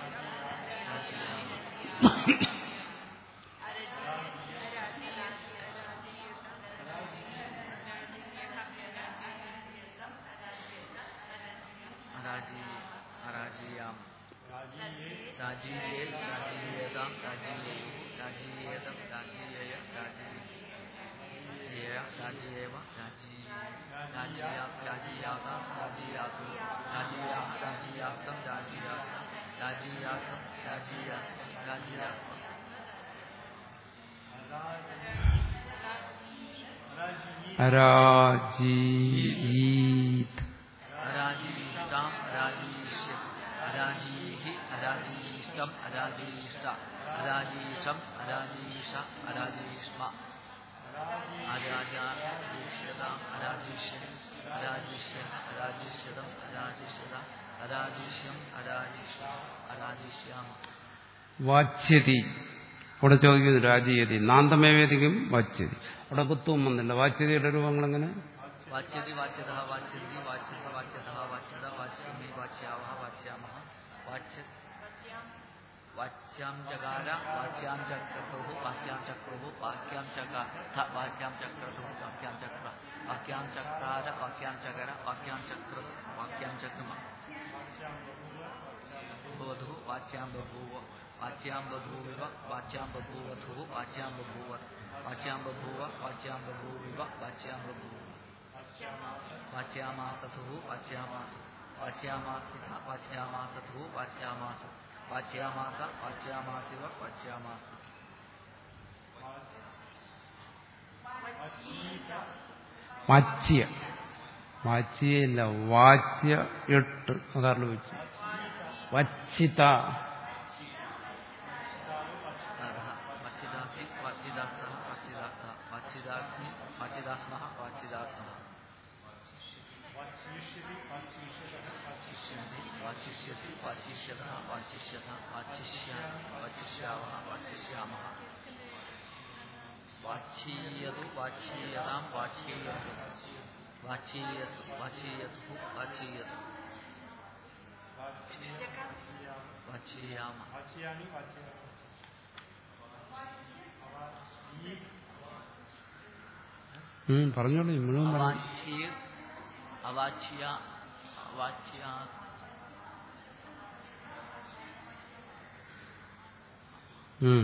രാജീയാമി രാജീ രാജീയാം രാജീയേ രാജീയേതാം രാജീയേയു രാജീയേതം രാജീയേയ രാജീയേയ രാജീയേവ രാജീ രാജീയാ രാജീയാതാം രാജീയാതു രാജീയാ രാജീയാസ്തം രാജീയാസ്തം രാജീയാസം രാജീയാ രാജീയാസ്മ അരാജീത് അരാജീഷ്ടാം അരാജീഷ്യ അരാജീഹി അരാജീഷ്ടം അരാജീഷ്ട അരാജീഷം അരാജീഷ അരാജീഷ്മ അരാജീഷ്യതാം അരാജീഷ്യൻ അരാജീഷ്യ അരാജീഷ്യതം അരാജീഷ്യത അരാജീഷ്യം അരാജീഷ അരാജീഷ്യാമ വാച്യതി അവിടെ ചോദിക്കുന്നു രാജീയതി നാന്തമേവേദിക്കും വാച്യതി അവിടെ കുത്തും വന്നില്ല വാച്യതയുടെ രൂപങ്ങൾ എങ്ങനെ വാച്യതി വാച്യത വാച്യന്തി വാച്യത വാച്യത വാച്യത വാച്യമി വാച്യാവഹ വാച്യാമഹ വാച്യ വാച്യാം ചകാര വാച്യാം ചക്രതു വാക്യാം ചക്രു വാക്യാം ചക വാക്യാം ചക്രതു വാക്യാം ചക്ര വാക്യാം ചക്രാര വാക്യാം ചകര വാക്യാം ചക്ര വാക്യാം ചക്രമ ബോധു വാച്യാം ബഭൂവ വാച്യാം ബഭൂവിവ വാച്യാം ബഭൂവധു വാച്യാം ബഭൂവ വാച്യാം ബഭൂവ വാച്യാം ബഭൂവിവ വാച്യാം ബഭൂവ വാച്യാമാസധു വാച്യാമാസു വാച്യാമാസിത വാച്യാമാസധു വാച്യാമാസു വാച്യാമാസ വാച്യാമാസിവ വാച്യാമാസു വാച്യ വാച്യയില്ല വാച്യ എട്ട് അതാറിൽ വെച്ചു വച്ചിത വച്ചിദാസി വച്ചിദാസ വച്ചിദാസ വച്ചിദാസ്മി വച്ചിദാസ്മ വച്ചിദാസ്മ വാച്ചിഷ്യസി വാച്ചിഷ്യത വാച്ചിഷ്യത വാച്ചിഷ്യ വാച്ചിഷ്യാവ വാച്ചിഷ്യാമ വാച്ചീയതു വാച്ചീയതാം വാച്ചീയതു വാച്ചീയതു വാച്ചീയതു വാച്ചീയതു വാച്ചീയാമ ഉം, പറഞ്ഞോളൂ മുഴുവൻ പറഞ്ഞു അവാച്യ അവാച്യ അവാച്യ ഉം.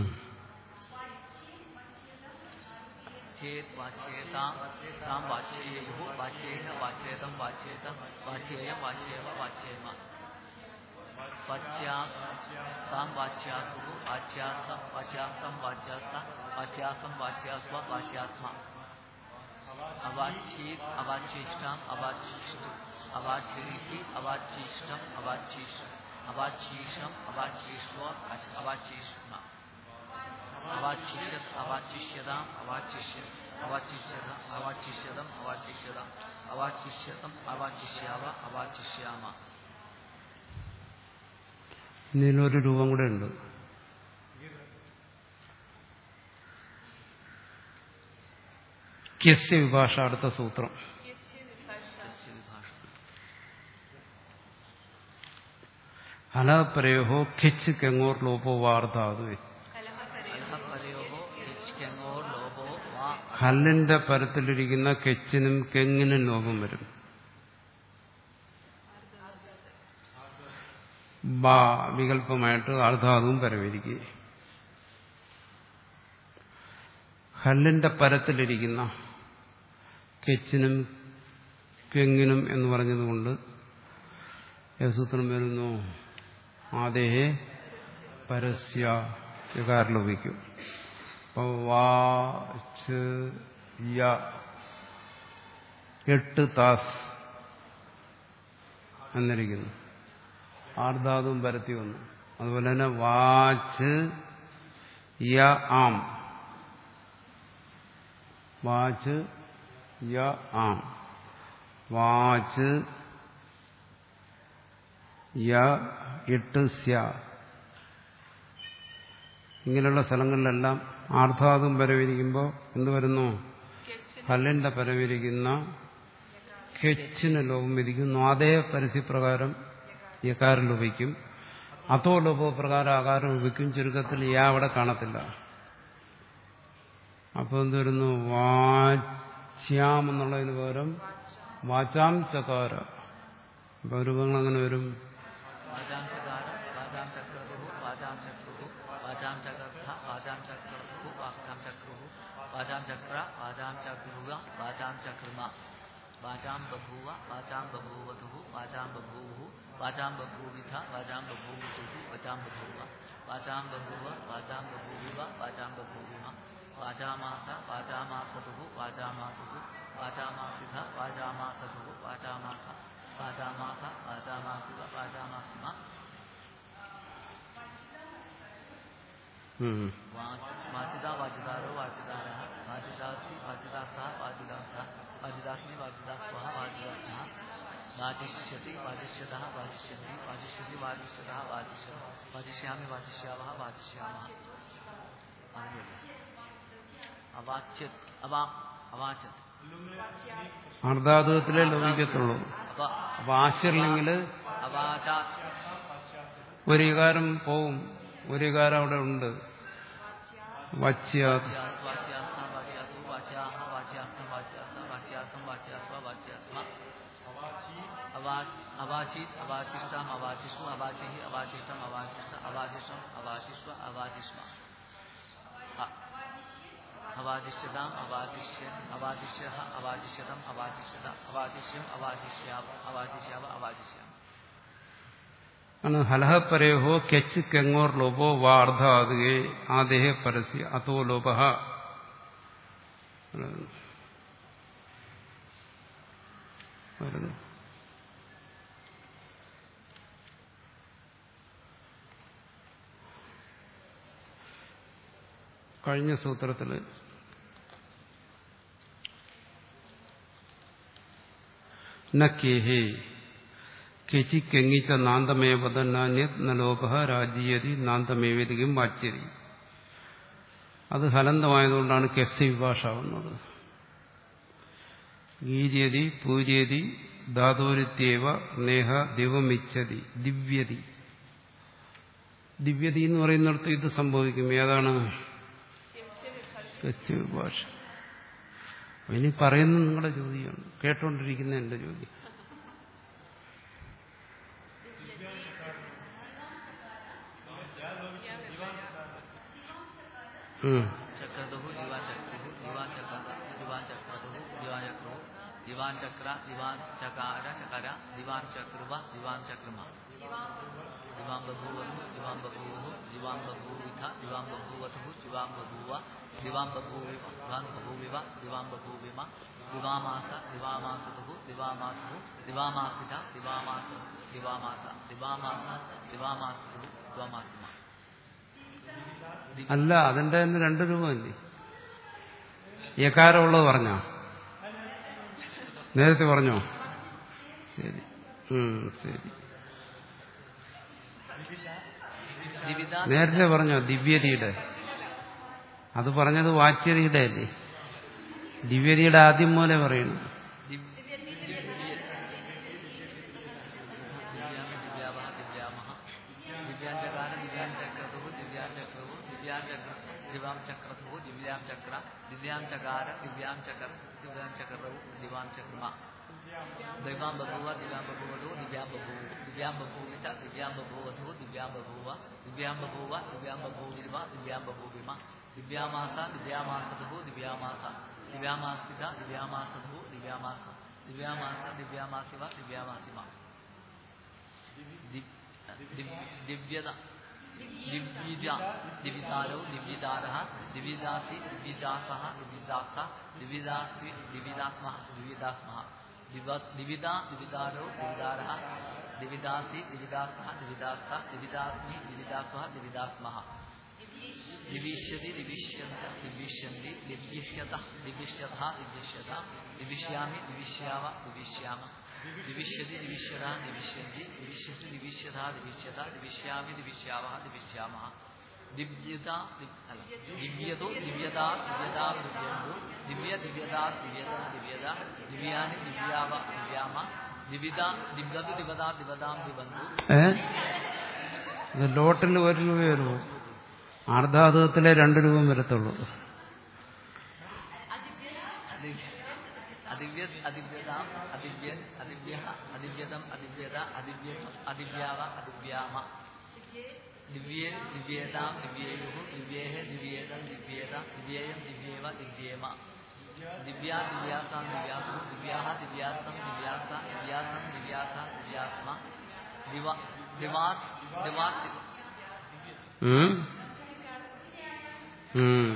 ചേത് വാച്യേതാം താം വാച്യേയു വാച്യേന വാച്യേതം വാച്യേതം വാച്യേയം വാച്യേവ വാച്യേമ वाच्यास्तां वाच्यासुः वाच्यासं वाच्यासं वाच्यासा वाच्यासं वाच्यास्व वाच्यात्मा अवाच्येत् अवाच्येष्टाम् अवाच्येष्टु अवाच्येति अवाच्येष्टम् अवाच्येष् अवाच्येषम् अवाच्येष्व अवाच्येष्मा अवाच्यिष्यत् अवाच्यिष्यताम् अवाच्यिष्यत् अवाच्यिष्यत अवाच्यिष्यतम् अवाच्यिष्यताम् अवाच्यिष्यतम् अवाच्यिष्याव अवाच्यिष्याम ഇതിലൊരു രൂപം കൂടെ ഉണ്ട് ക്യസ്യ വിഭാഷ അടുത്ത സൂത്രം तस्य विभाषा ഹലപ്രയോ ഖിച്ച് കെങ്ങോർ ലോപോ വാർത്താതു अलहपरयोः यच्क्यङो लोभो वा ഹല്ലിന്റെ പരത്തിലിരിക്കുന്ന കെച്ചിനും കെങ്ങിനും ലോപം വരും ബാ വികല്പമായിട്ട് അർദ്ധാതുവും പരമിരിക്കുക ഹല്ലിന്റെ പരത്തിലിരിക്കുന്ന കെച്ചിനും കെങ്ങിനും എന്ന് പറഞ്ഞതുകൊണ്ട് യസൂത്രം വരുന്നു ആദേഹേ പരസ്യ വികാരലോപിക്കും അപ്പോൾ വാ ച് യ എട്ട് താസ് എന്നിരിക്കുന്നു ആർദാതും പരത്തി വന്നു അതുപോലെ തന്നെ വാച്ച് യ ആം വാച്ച് യ ആം വാച്ച് യ ഇട്ട് സ്യ ഇങ്ങനെയുള്ള സ്ഥലങ്ങളിലെല്ലാം ആർദ്ധാതും പരവിരിക്കുമ്പോൾ എന്ത് വരുന്നു ഹല്ലിന്റെ പരവിരിക്കുന്ന കെച്ചിന് ലോകം വിധിക്കുന്നു അതേ പരസ്യപ്രകാരം യകാരം ലോപിക്കും അതോ ലോപോ പ്രകാരം ആകാരം ലോപിക്കും ചുരുക്കത്തിൽ യാ അവിടെ കാണത്തില്ല അപ്പോൾ എന്ത് വരുന്നു വാച്യാം എന്നുള്ളതിന് പകരം വാചാം ചകാര അപ്പോൾ രൂപങ്ങൾ അങ്ങനെ വരും वाजां चकार वाजां चक्रतुः वाजां चक्रुः वाजां चकर्थ वाजां चक्रतुः वाक्यां चक्रुः वाजां चक्र वाजां चक्रुः वाजां चक्रमा वाजां बभूव वाजां बभूवतुः वाजां बभूवुः वाजां बभूविथ वाजां बभूवुतुः वाजां बभूव वाजां बभूव वाजां बभूविव वाजां बभूविम वाजामास वाजामासतुः वाजामासुः वाजामासिथ वाजामासतुः वाजामास वाजामास वाजामासिव वाजामास्म ഉം. वाचिदा वाचिदारो वाचिदारः वाचिदास्ति वाचिदासः वाचिदासः वाचिदास्मि वाचिदास्वः वाचिदासः वाजिष्यति वाजिष्यतः वाजिष्यन्ति वाजिष्यसि वाजिष्यतः वाजिष्यतः वाजिष्यामि वाजिष्यावः वाजिष्यामः अवाच्यत् अवा अवाचत् ആർദ്ധാതുകത്തിലേ ലോപിക്കത്തുള്ളൂ अव അപ്പൊ ആശ്വരലെങ്കിൽ अवाचात् ഒരു വികാരം പോവും ഒരു വികാരം അവിടെ ഉണ്ട് വച്യാത് वाच्यास्म वाच्यासु वाच्याः वाच्यास्थं वाच्यास वाच्यासं वाच्यास्व वाच्यास्म अवाच अवाचित अवाचिष्टाम अवाचिष्व अवाचिः अवाचिष्टम अवाचिष्ट अवाचिष्टम अवाचिष्व अवाचिष्म अ- अवादिश्यताम् अवादिश्य अवादिश्यः अवादिश्यतम् अवादिश्यत अवादिश्यम् अवादिश्याव अवादिश्याव अवादिश्याम ആണ് ഹലഹപരയോ കെച്ച് കെങ്ങോർ ലോപോ വാർദ്ധാതുകേ ആദേഹ പരസ്യ അതോ ലോപ വരുന്നു കഴിഞ്ഞ സൂത്രത്തില് നക്കേഹേ കെച്ചി കെങ്ങിച്ച നാന്തമേവതന്യത് നലോപ രാജീയതി നാന്തമേവതിക്കും വാച്യതി അത് ഹലന്തമായതുകൊണ്ടാണ് കെസ് വിഭാഷാവുന്നത് ഗീര്യതി പൂര്യതി ധാതോരിത്യേവ നേഹ ദിവമിച്ചതി ദിവ്യതി ദിവ്യതി എന്ന് പറയുന്നിടത്ത് ഇത് സംഭവിക്കും ഏതാണ് കെച്ച് വിഭാഷ ഇനി പറയുന്നത് നിങ്ങളുടെ ചോദ്യമാണ് കേട്ടോണ്ടിരിക്കുന്ന എന്റെ ചോദ്യം ഉം. चक्रतुः दिवाचक्रुः दिवाचक्रः दिवाचक्रतुः दिवाचक्रुः दिवाञ्चक्र दिवाञ्चकार चकर दिवाञ्चक्रुव दिवाञ्चक्रुम दिवां बभूवतु दिवां बभूवुः दिवां बभूविथ दिवां बभूवतुः दिवां बभूव दिवां बभूविव दिवां बभूविव दिवां बभूविम दिवामास दिवामासतुः दिवामासुः दिवामासित दिवामास दिवामास दिवामास दिवामासतुः दिवामासिम അല്ല അതിന്റെ തന്നെ രണ്ട് രൂപമല്ലേ യകാരമുള്ളത് പറഞ്ഞോ നേരത്തെ പറഞ്ഞോ ശരി ഉം, ശരി द्विविध നേരത്തെ പറഞ്ഞോ ദിവ്യരിയുടെ അത് പറഞ്ഞത് വാച്യരിയുടെ അല്ലേ ദിവ്യരിയുടെ ആദ്യം പോലെ പറയണം दिव्यावः दिव्यामः दिव्याञ्चकार दिव्याञ्चक्रतुः दिव्याञ्चक्रुः दिव्याञ्चक्र दिवां चक्रतुः दिव्यां चक्र दिव्यां चकार दिव्यां चकर दिव्यां चक्रौ दिवां चक्रमा दिवां बभूव दिव्यां बभूवधु दिव्यां बभूव दिव्यां बभूवित दिव्यां बभूवधु दिव्यां बभूव दिव्यां बभूव दिव्यां बभूविव दिव्यां बभूविम दिव्यामास दिव्यामासतुः दिव्यामास दिव्यामासित दिव्यामासतुः दिव्यामास दिव्यामास दिव्यामासिव दिव्यामासिम दिव्- दिव्- दिव्यത दिव्यजा दिव्यदारौ दिव्यदारः दिव्यदासि दिव्यदासः दिव्यदास दिव्यदासि दिव्यदास्मः दिव्यदास्मः दिव- दिविदा दिविदारौ दिविदारः दिविदासि दिविदासः दिविदास्थ दिविदास्मि दिविदासः दिविदास्मः दिविष्यति दिविष्यन्त दिविष्यन्ति दिव्यष्यतः दिव्यष्यतः दिव्यष्यत दिविष्यामि दिविष्याव दिविष्याम दिविष्यति दिविष्यतः दिविष्यन्ति दिविष्यसि दिविष्यतः दिविष्यत दिविष्यामि दिविष्यावः दिविष्यामः दिव्यता दिव्- अല്ല. दिव्यतो दिव्यता दिव्यता दिव्यन्तु दिव्य दिव्यता दिव्यത दिव्यത दिव्यानि दिव्याव दिव्याम दिविത दिव्यतु दिवदा दिवदाം दिवन्तु ഏ ഇത് ലോട്ടിൽ ഒരു രൂപ വരുമോ ആർദ്ധാതുകത്തിലെ രണ്ട് രൂപം വരത്തുള്ളൂ അതിവ്യ അതിവ്യതാം അതിവ്യൻ അതിവ്യ അതിവ്യതം അതിവ്യത അതിവ്യം അതിവ്യാവ അതിവ്യാമ ദിവ്യേ ദിവ്യേതാം ദിവ്യേയുः ദിവ്യേः ദിവ്യേതം ദിവ്യേത ദിവ്യേയം ദിവ്യേവ ദിവ്യേമ ദിവ്യാ ദിവ്യാസാം ദിവ്യാസു ദിവ്യാः ദിവ്യാസം ദിവ്യാസ ദിവ്യാസം ദിവ്യാസ ദിവ്യാസ്മ ദിവ ദിവാസ് ദിവാസ് ഉം? ഉം.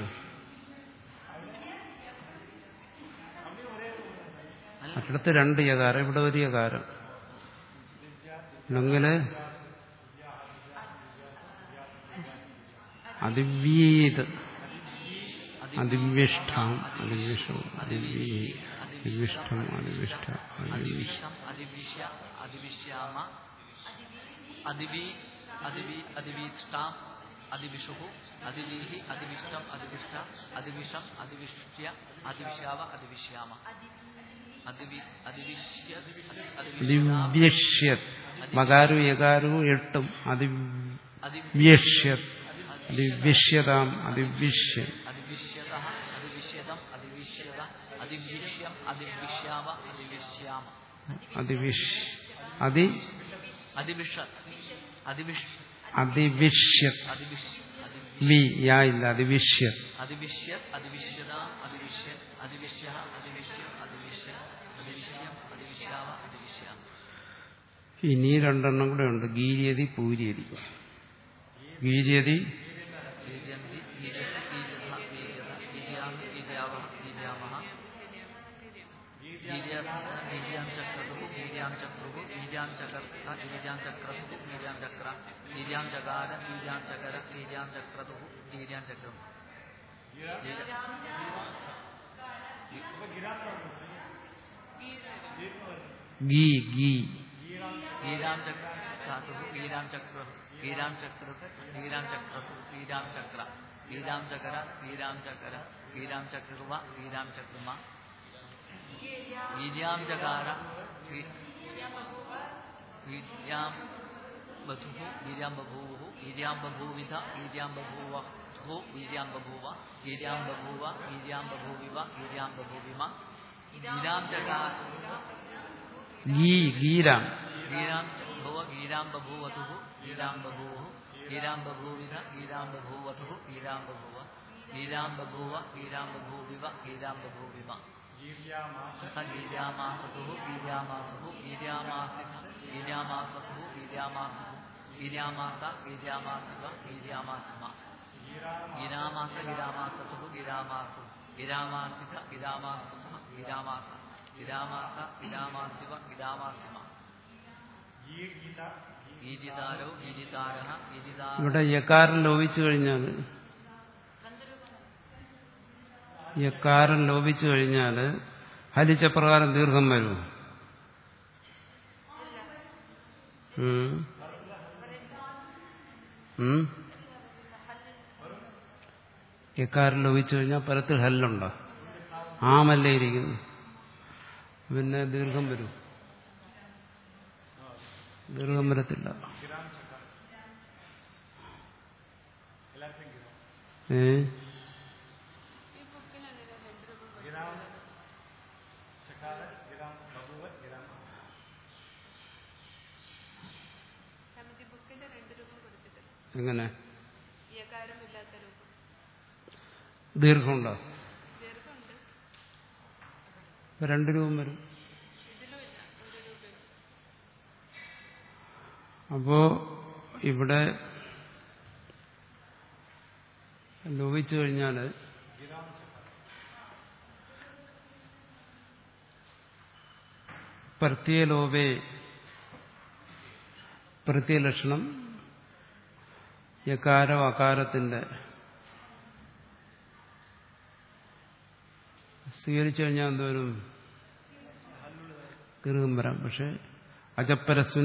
അടുത്ത് രണ്ട് യകാരം ഇവിടെ ഒരു യകാരം ഇങ്ങനെ അതിവ്യീത് അതിവ്യഷ്ഠം അതിവിഷം അതിവ്യീ അതിവിഷ്ടം അതിവിഷ്ട അതിവിഷ്ട അതിവിഷം അതിവിഷ്യ അതിവിഷ്യാമ അതിവി അതിവി അതിവീഷ്ടാം അതിവിഷുഹു അതിവീഹി അതിവിഷ്ടം അതിവിഷ്ട അതിവിഷം അതിവിഷ്ട്യ അതിവിഷ്യാവ അതിവിഷ്യാമ അതിവി അതിവിഷ്യ അതിവിഷ്യാം ദിവ്യഷ്യത് മകാരു യകാരു എട്ടും അതിവ്യഷ്യത് അതിവ്യഷ്യതാം അതിവിഷ്യ അതിവിഷ്യത അതിവിഷ്യതം അതിവിഷ്യത അതിവിഷ്യം അതിവിഷ്യാവ അതിവിഷ്യാമ അതിവിഷ് അതി അതിവിഷത് അതിവിഷ് അതിവിഷ്യത് അതിവിഷ് അതിവി വി യാ ഇല്ല അതിവിഷ്യത് അതിവിഷ്യത് അതിവിഷ്യത അതിവിഷ്യത് അതിവിഷ്യ അതിവിഷ്യ അതിവിഷ്യ അതിവിഷ്യം അതിവിഷ്യാവ അതിവിഷ്യാമ ഇനി രണ്ടെണ്ണം കൂടെ ഉണ്ട് ഗീര്യതി പൂര്യതി ഗീര്യതി ഈര്യന്തി ഈര്യത്തി ഈര്യഥ ഈര്യത ഈര്യാമി ഈര്യാവ ഈര്യാമः ഈര്യാസി ഈര്യാം ചക്രതുः ഈര്യാം ചക്രുः ഈര്യാം ചകർത്ത ഈര്യാം ചക്രതുः ഈര്യാം ചക്ര ഈര്യാം ചകാര ഈര്യാം ചകര ഈര്യാം ചക്രതുः ഈര്യാം ചക്രം ഗീ ഗീ ഈരാം ചക്രതുः ഈരാം ചക്ര ഈരാം ചക്ര ഈരാം ചക്രതുः ഈരാം ചക്ര ഈരാം ചകര ഈരാം ചകര ഈരാം ചക്രുവ ഈരാം ചക്രുമ ഈര്യാം ചകാര ഈര്യാം ബധുഃ ഈര്യാം ബഭൂവുः ഈര്യാം ബഭൂവിധ ഈര്യാം ബഭൂവ ഈര്യാം ബഭൂവ ഈര്യാം ബഭൂവ ഈര്യാം ബഭൂവിവ ഈര്യാം ബഭൂവിമ ഈരാം ചകാര ഗീ ഗീരാം ഗീരാം ഭവ ഗീരാം ബഭൂവതുഃ ഗീരാം ബഭൂവ ഗീരാം ബഭൂവിധ ഗീരാം ബഭൂവതുഃ ഗീരാം ബഭൂവ ഗീരാം ബഭൂവ ഗീരാം ബഭൂവിവ ഗീരാം ബഭൂവിമ സ ഗീര്യാമാസതുഃ ഗീര്യാമാസുഃ ഗീര്യാമാസിത ഗീര്യാമാസതുഃ ഗീര്യാമാസുഃ ഗിരാമാസ ഗിരാമാസിവ ഗിരാമാസിമ ഗിരാമാസ ഗിരാമാസതു ഗിരാമാസു ഗിരാമാസിക ഗിരാമാസുമ ഗിരാമാസ ഗിരാമാസ ഗിരാമാസിവ ഗിരാമാസിമ ഗീജിതാരോ ഗീജിതാരഹ ഗീജിതാ ഇവിടെ യക്കാരൻ ലോപിച്ചു കഴിഞ്ഞാൽ യക്കാരൻ ലോപിച്ചു കഴിഞ്ഞാൽ ഹലിച്ച പ്രകാരം ദീർഘം വരും ഉം. ഉം. യക്കാരൻ ലോപിച്ചു കഴിഞ്ഞാൽ പരത്തിൽ ഹല്ലുണ്ടോ ആമല്ലേ ഇരിക്കുന്നു പിന്നെ ദീർഘം വരും ദീർഘം വരത്തില്ല ഏ ഈ ബുക്കിന് അങ്ങനെ രണ്ട് രൂപ കൊടുക്കുന്നത് നമുക്ക് ഈ ബുക്കിന്റെ രണ്ട് രൂപ കൊടുത്തിട്ടില്ല എങ്ങനെ യകാരമില്ലാത്ത രൂപം ദീർഘമുണ്ടോ ദീർഘമുണ്ട് ഇപ്പൊ രണ്ട് രൂപം വരും ഇതിലും ഇല്ല ഒരു രൂപയും അപ്പോ ഇവിടെ ലോപിച്ചു കഴിഞ്ഞാൽ പ്രത്യലോപേ പ്രത്യലക്ഷണം യകാരം അകാരത്തിന്റെ സ്വീകരിച്ചു കഴിഞ്ഞാൽ എന്തോരും ദീർഘം വരാം പക്ഷെ അജപ്പരസ്വൻ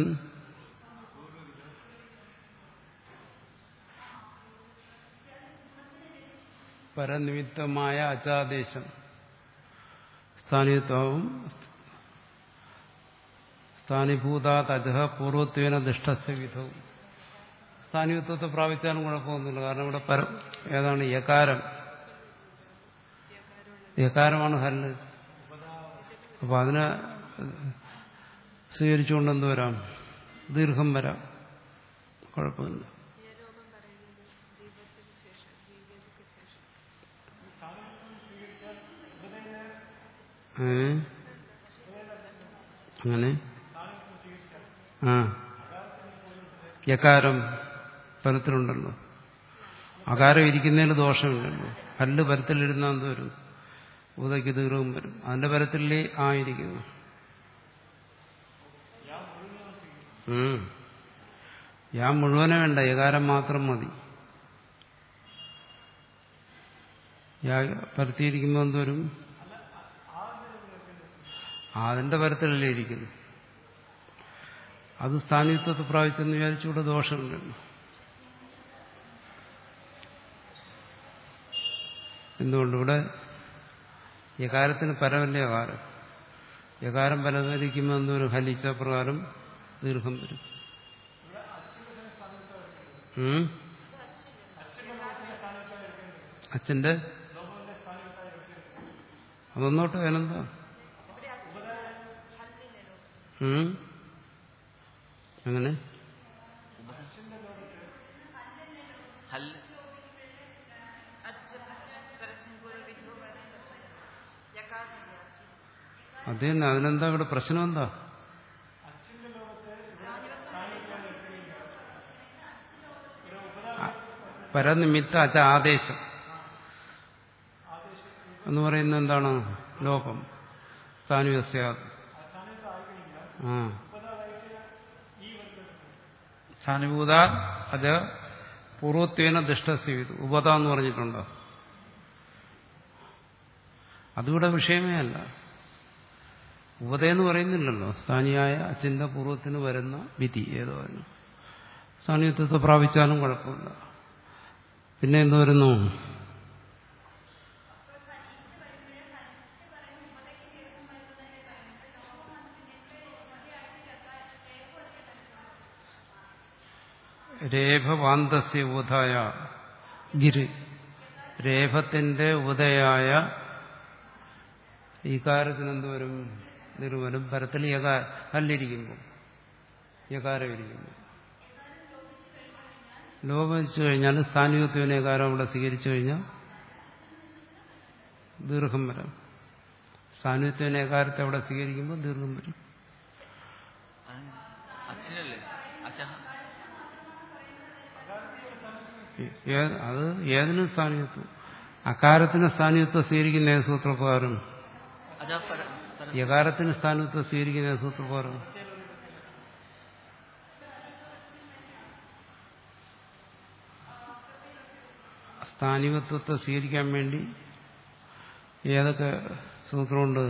പരനിമിത്തമായ അചാദേശം സ്ഥാനീയത്വവും സ്ഥാനിഭൂതാത് അജഹ പൂർവത്വേന ദുഷ്ടസ്യ വിധവും സ്ഥാനീയത്വത്തെ പ്രാപിച്ചാലും കുഴപ്പമൊന്നുമില്ല കാരണം ഇവിടെ പര ഏതാണ് യകാരം യകാരമാണ് ഹല്ല് അപ്പൊ അതിനെ സ്വീകരിച്ചുകൊണ്ട് എന്ത് വരാം ദീർഘം വരാം കുഴപ്പമില്ല യരോഗം പറയുന്നത് ദീപത്തിന് ശേഷം ദീപക്ക് ശേഷം ഏ? അങ്ങനെ ആ യകാരം പരത്തിലുണ്ടല്ലോ അകാരം ഇരിക്കുന്നതിന് ദോഷമില്ലല്ലോ കല്ല് പരത്തിലിരുന്നാൽ എന്ത് വരും ഊതയ്ക്ക് ദീർഘം വരും അതിന്റെ പരത്തിലേ ആയിരിക്കുന്നു ഉം. യാ മുഴുവനെ വേണ്ട യകാരം മാത്രം മതി യാ പരത്തിയിരിക്കുമ്പോൾ എന്തോരും അതിന്റെ പരത്തിലല്ലേ ഇരിക്കുന്നു അത് സ്ഥാനിത്വത്തെ പ്രാപിച്ചെന്ന് വിചാരിച്ചുകൂടെ ദോഷമുണ്ടല്ലോ എന്തുകൊണ്ട് ഇവിടെ യകാരത്തിന് പരമല്ലേ യകാരം യകാരം പരമരിക്കുമ്പോൾ എന്തോരും ഹലിച്ച പ്രകാരം ദീർഘം വരും ഉം? അച്ഛന്റെ അതൊന്നോട്ട് വേനെന്താ ഉം? അങ്ങനെ ഹൽ അത് തന്നെ അതിനെന്താ ഇവിടെ പ്രശ്നം എന്താ പരനിമിത്ത അച്ച ആദേശം എന്ന് പറയുന്നത് എന്താണ് ലോകം സ്ഥാനിവസ്യ ആ സ്ഥാനിഭൂത അത് പൂർവത്വേന ദുഷ്ടസ്യ ഉപത എന്ന് പറഞ്ഞിട്ടുണ്ടോ അതിവിടെ വിഷയമേ അല്ല ഉപതയെന്ന് പറയുന്നില്ലല്ലോ സ്ഥാനിയായ അച്ഛന്റെ പൂർവ്വത്തിന് വരുന്ന വിധി ഏതോ വരുന്നു സ്ഥാനീയത്വത്തെ പ്രാപിച്ചാലും കുഴപ്പമില്ല പിന്നെ എന്ത് വരുന്നു രേഭവാന്തസ്യ ഉദായ ഗിരി രേഭത്തിന്റെ ഉദയായ ഈ കാര്യത്തിന് എന്തുവരും നിർവരും പരത്തിൽ യകാ കല്ലിരിക്കുമ്പോൾ യകാരം ഇരിക്കുമ്പോൾ ലോപിച്ചു കഴിഞ്ഞാൽ സ്ഥാനികത്വന യകാരം അവിടെ സ്വീകരിച്ചു കഴിഞ്ഞാൽ ദീർഘം വരാം സ്ഥാനികത്വന യകാരത്തെ അവിടെ സ്വീകരിക്കുമ്പോൾ ദീർഘം വരും അച്ഛനല്ലേ അച്ഛ ഏ- അത് ഏതിനും സ്ഥാനീയത്വം അകാരത്തിന് സ്ഥാനീയത്വം സ്വീകരിക്കുന്ന ഏത് സൂത്രപ്രകാരം അജ പര പര യകാരത്തിന് സ്ഥാനത്വം സ്വീകരിക്കുന്ന ഏത് സൂത്രപ്രകാരം സ്ഥാനികത്വത്തെ സ്വീകരിക്കാൻ വേണ്ടി ഏതൊക്കെ സൂത്രമുണ്ട്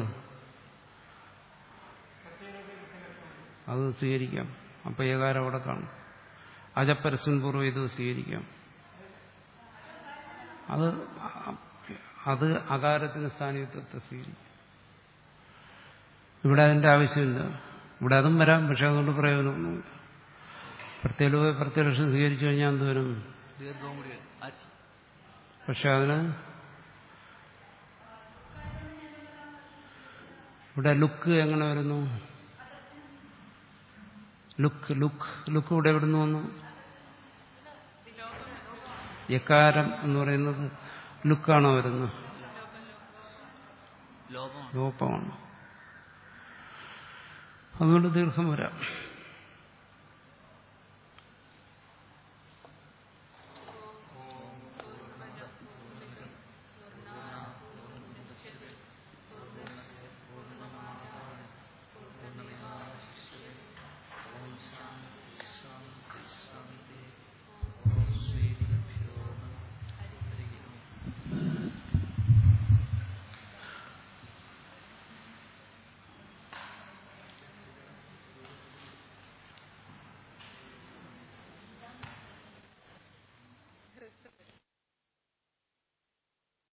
അത് സ്വീകരിക്കാം അപ്പൊ ഏകാരം അവിടെ കാണും അജപ്പരസ്വൻ പൂർവ്വം ഇത് സ്വീകരിക്കാം അത് അത് അകാരത്തിന് സ്ഥാനികത്വത്തെ സ്വീകരിക്കും ഇവിടെ അതിന്റെ ആവശ്യമില്ല ഇവിടെ അതും വരാം പക്ഷെ അതുകൊണ്ട് പ്രയോജനമൊന്നുമില്ല പ്രത്യേക പ്രത്യലക്ഷം സ്വീകരിച്ചു കഴിഞ്ഞാൽ എന്ത് വരും ദീർഘവും കൂടി വരും. അ- പക്ഷെ അതിന് ഇവിടെ ലുക്ക് എങ്ങനെ വരുന്നു ലുക്ക് ലുക്ക് ലുക്ക് ഇവിടെ എവിടുന്ന് വന്നു യക്കാരം എന്ന് പറയുന്നത് ലുക്കാണോ വരുന്നത് ലോപമാണ് ലോപമാണ് അതുകൊണ്ട് ദീർഘം വരാം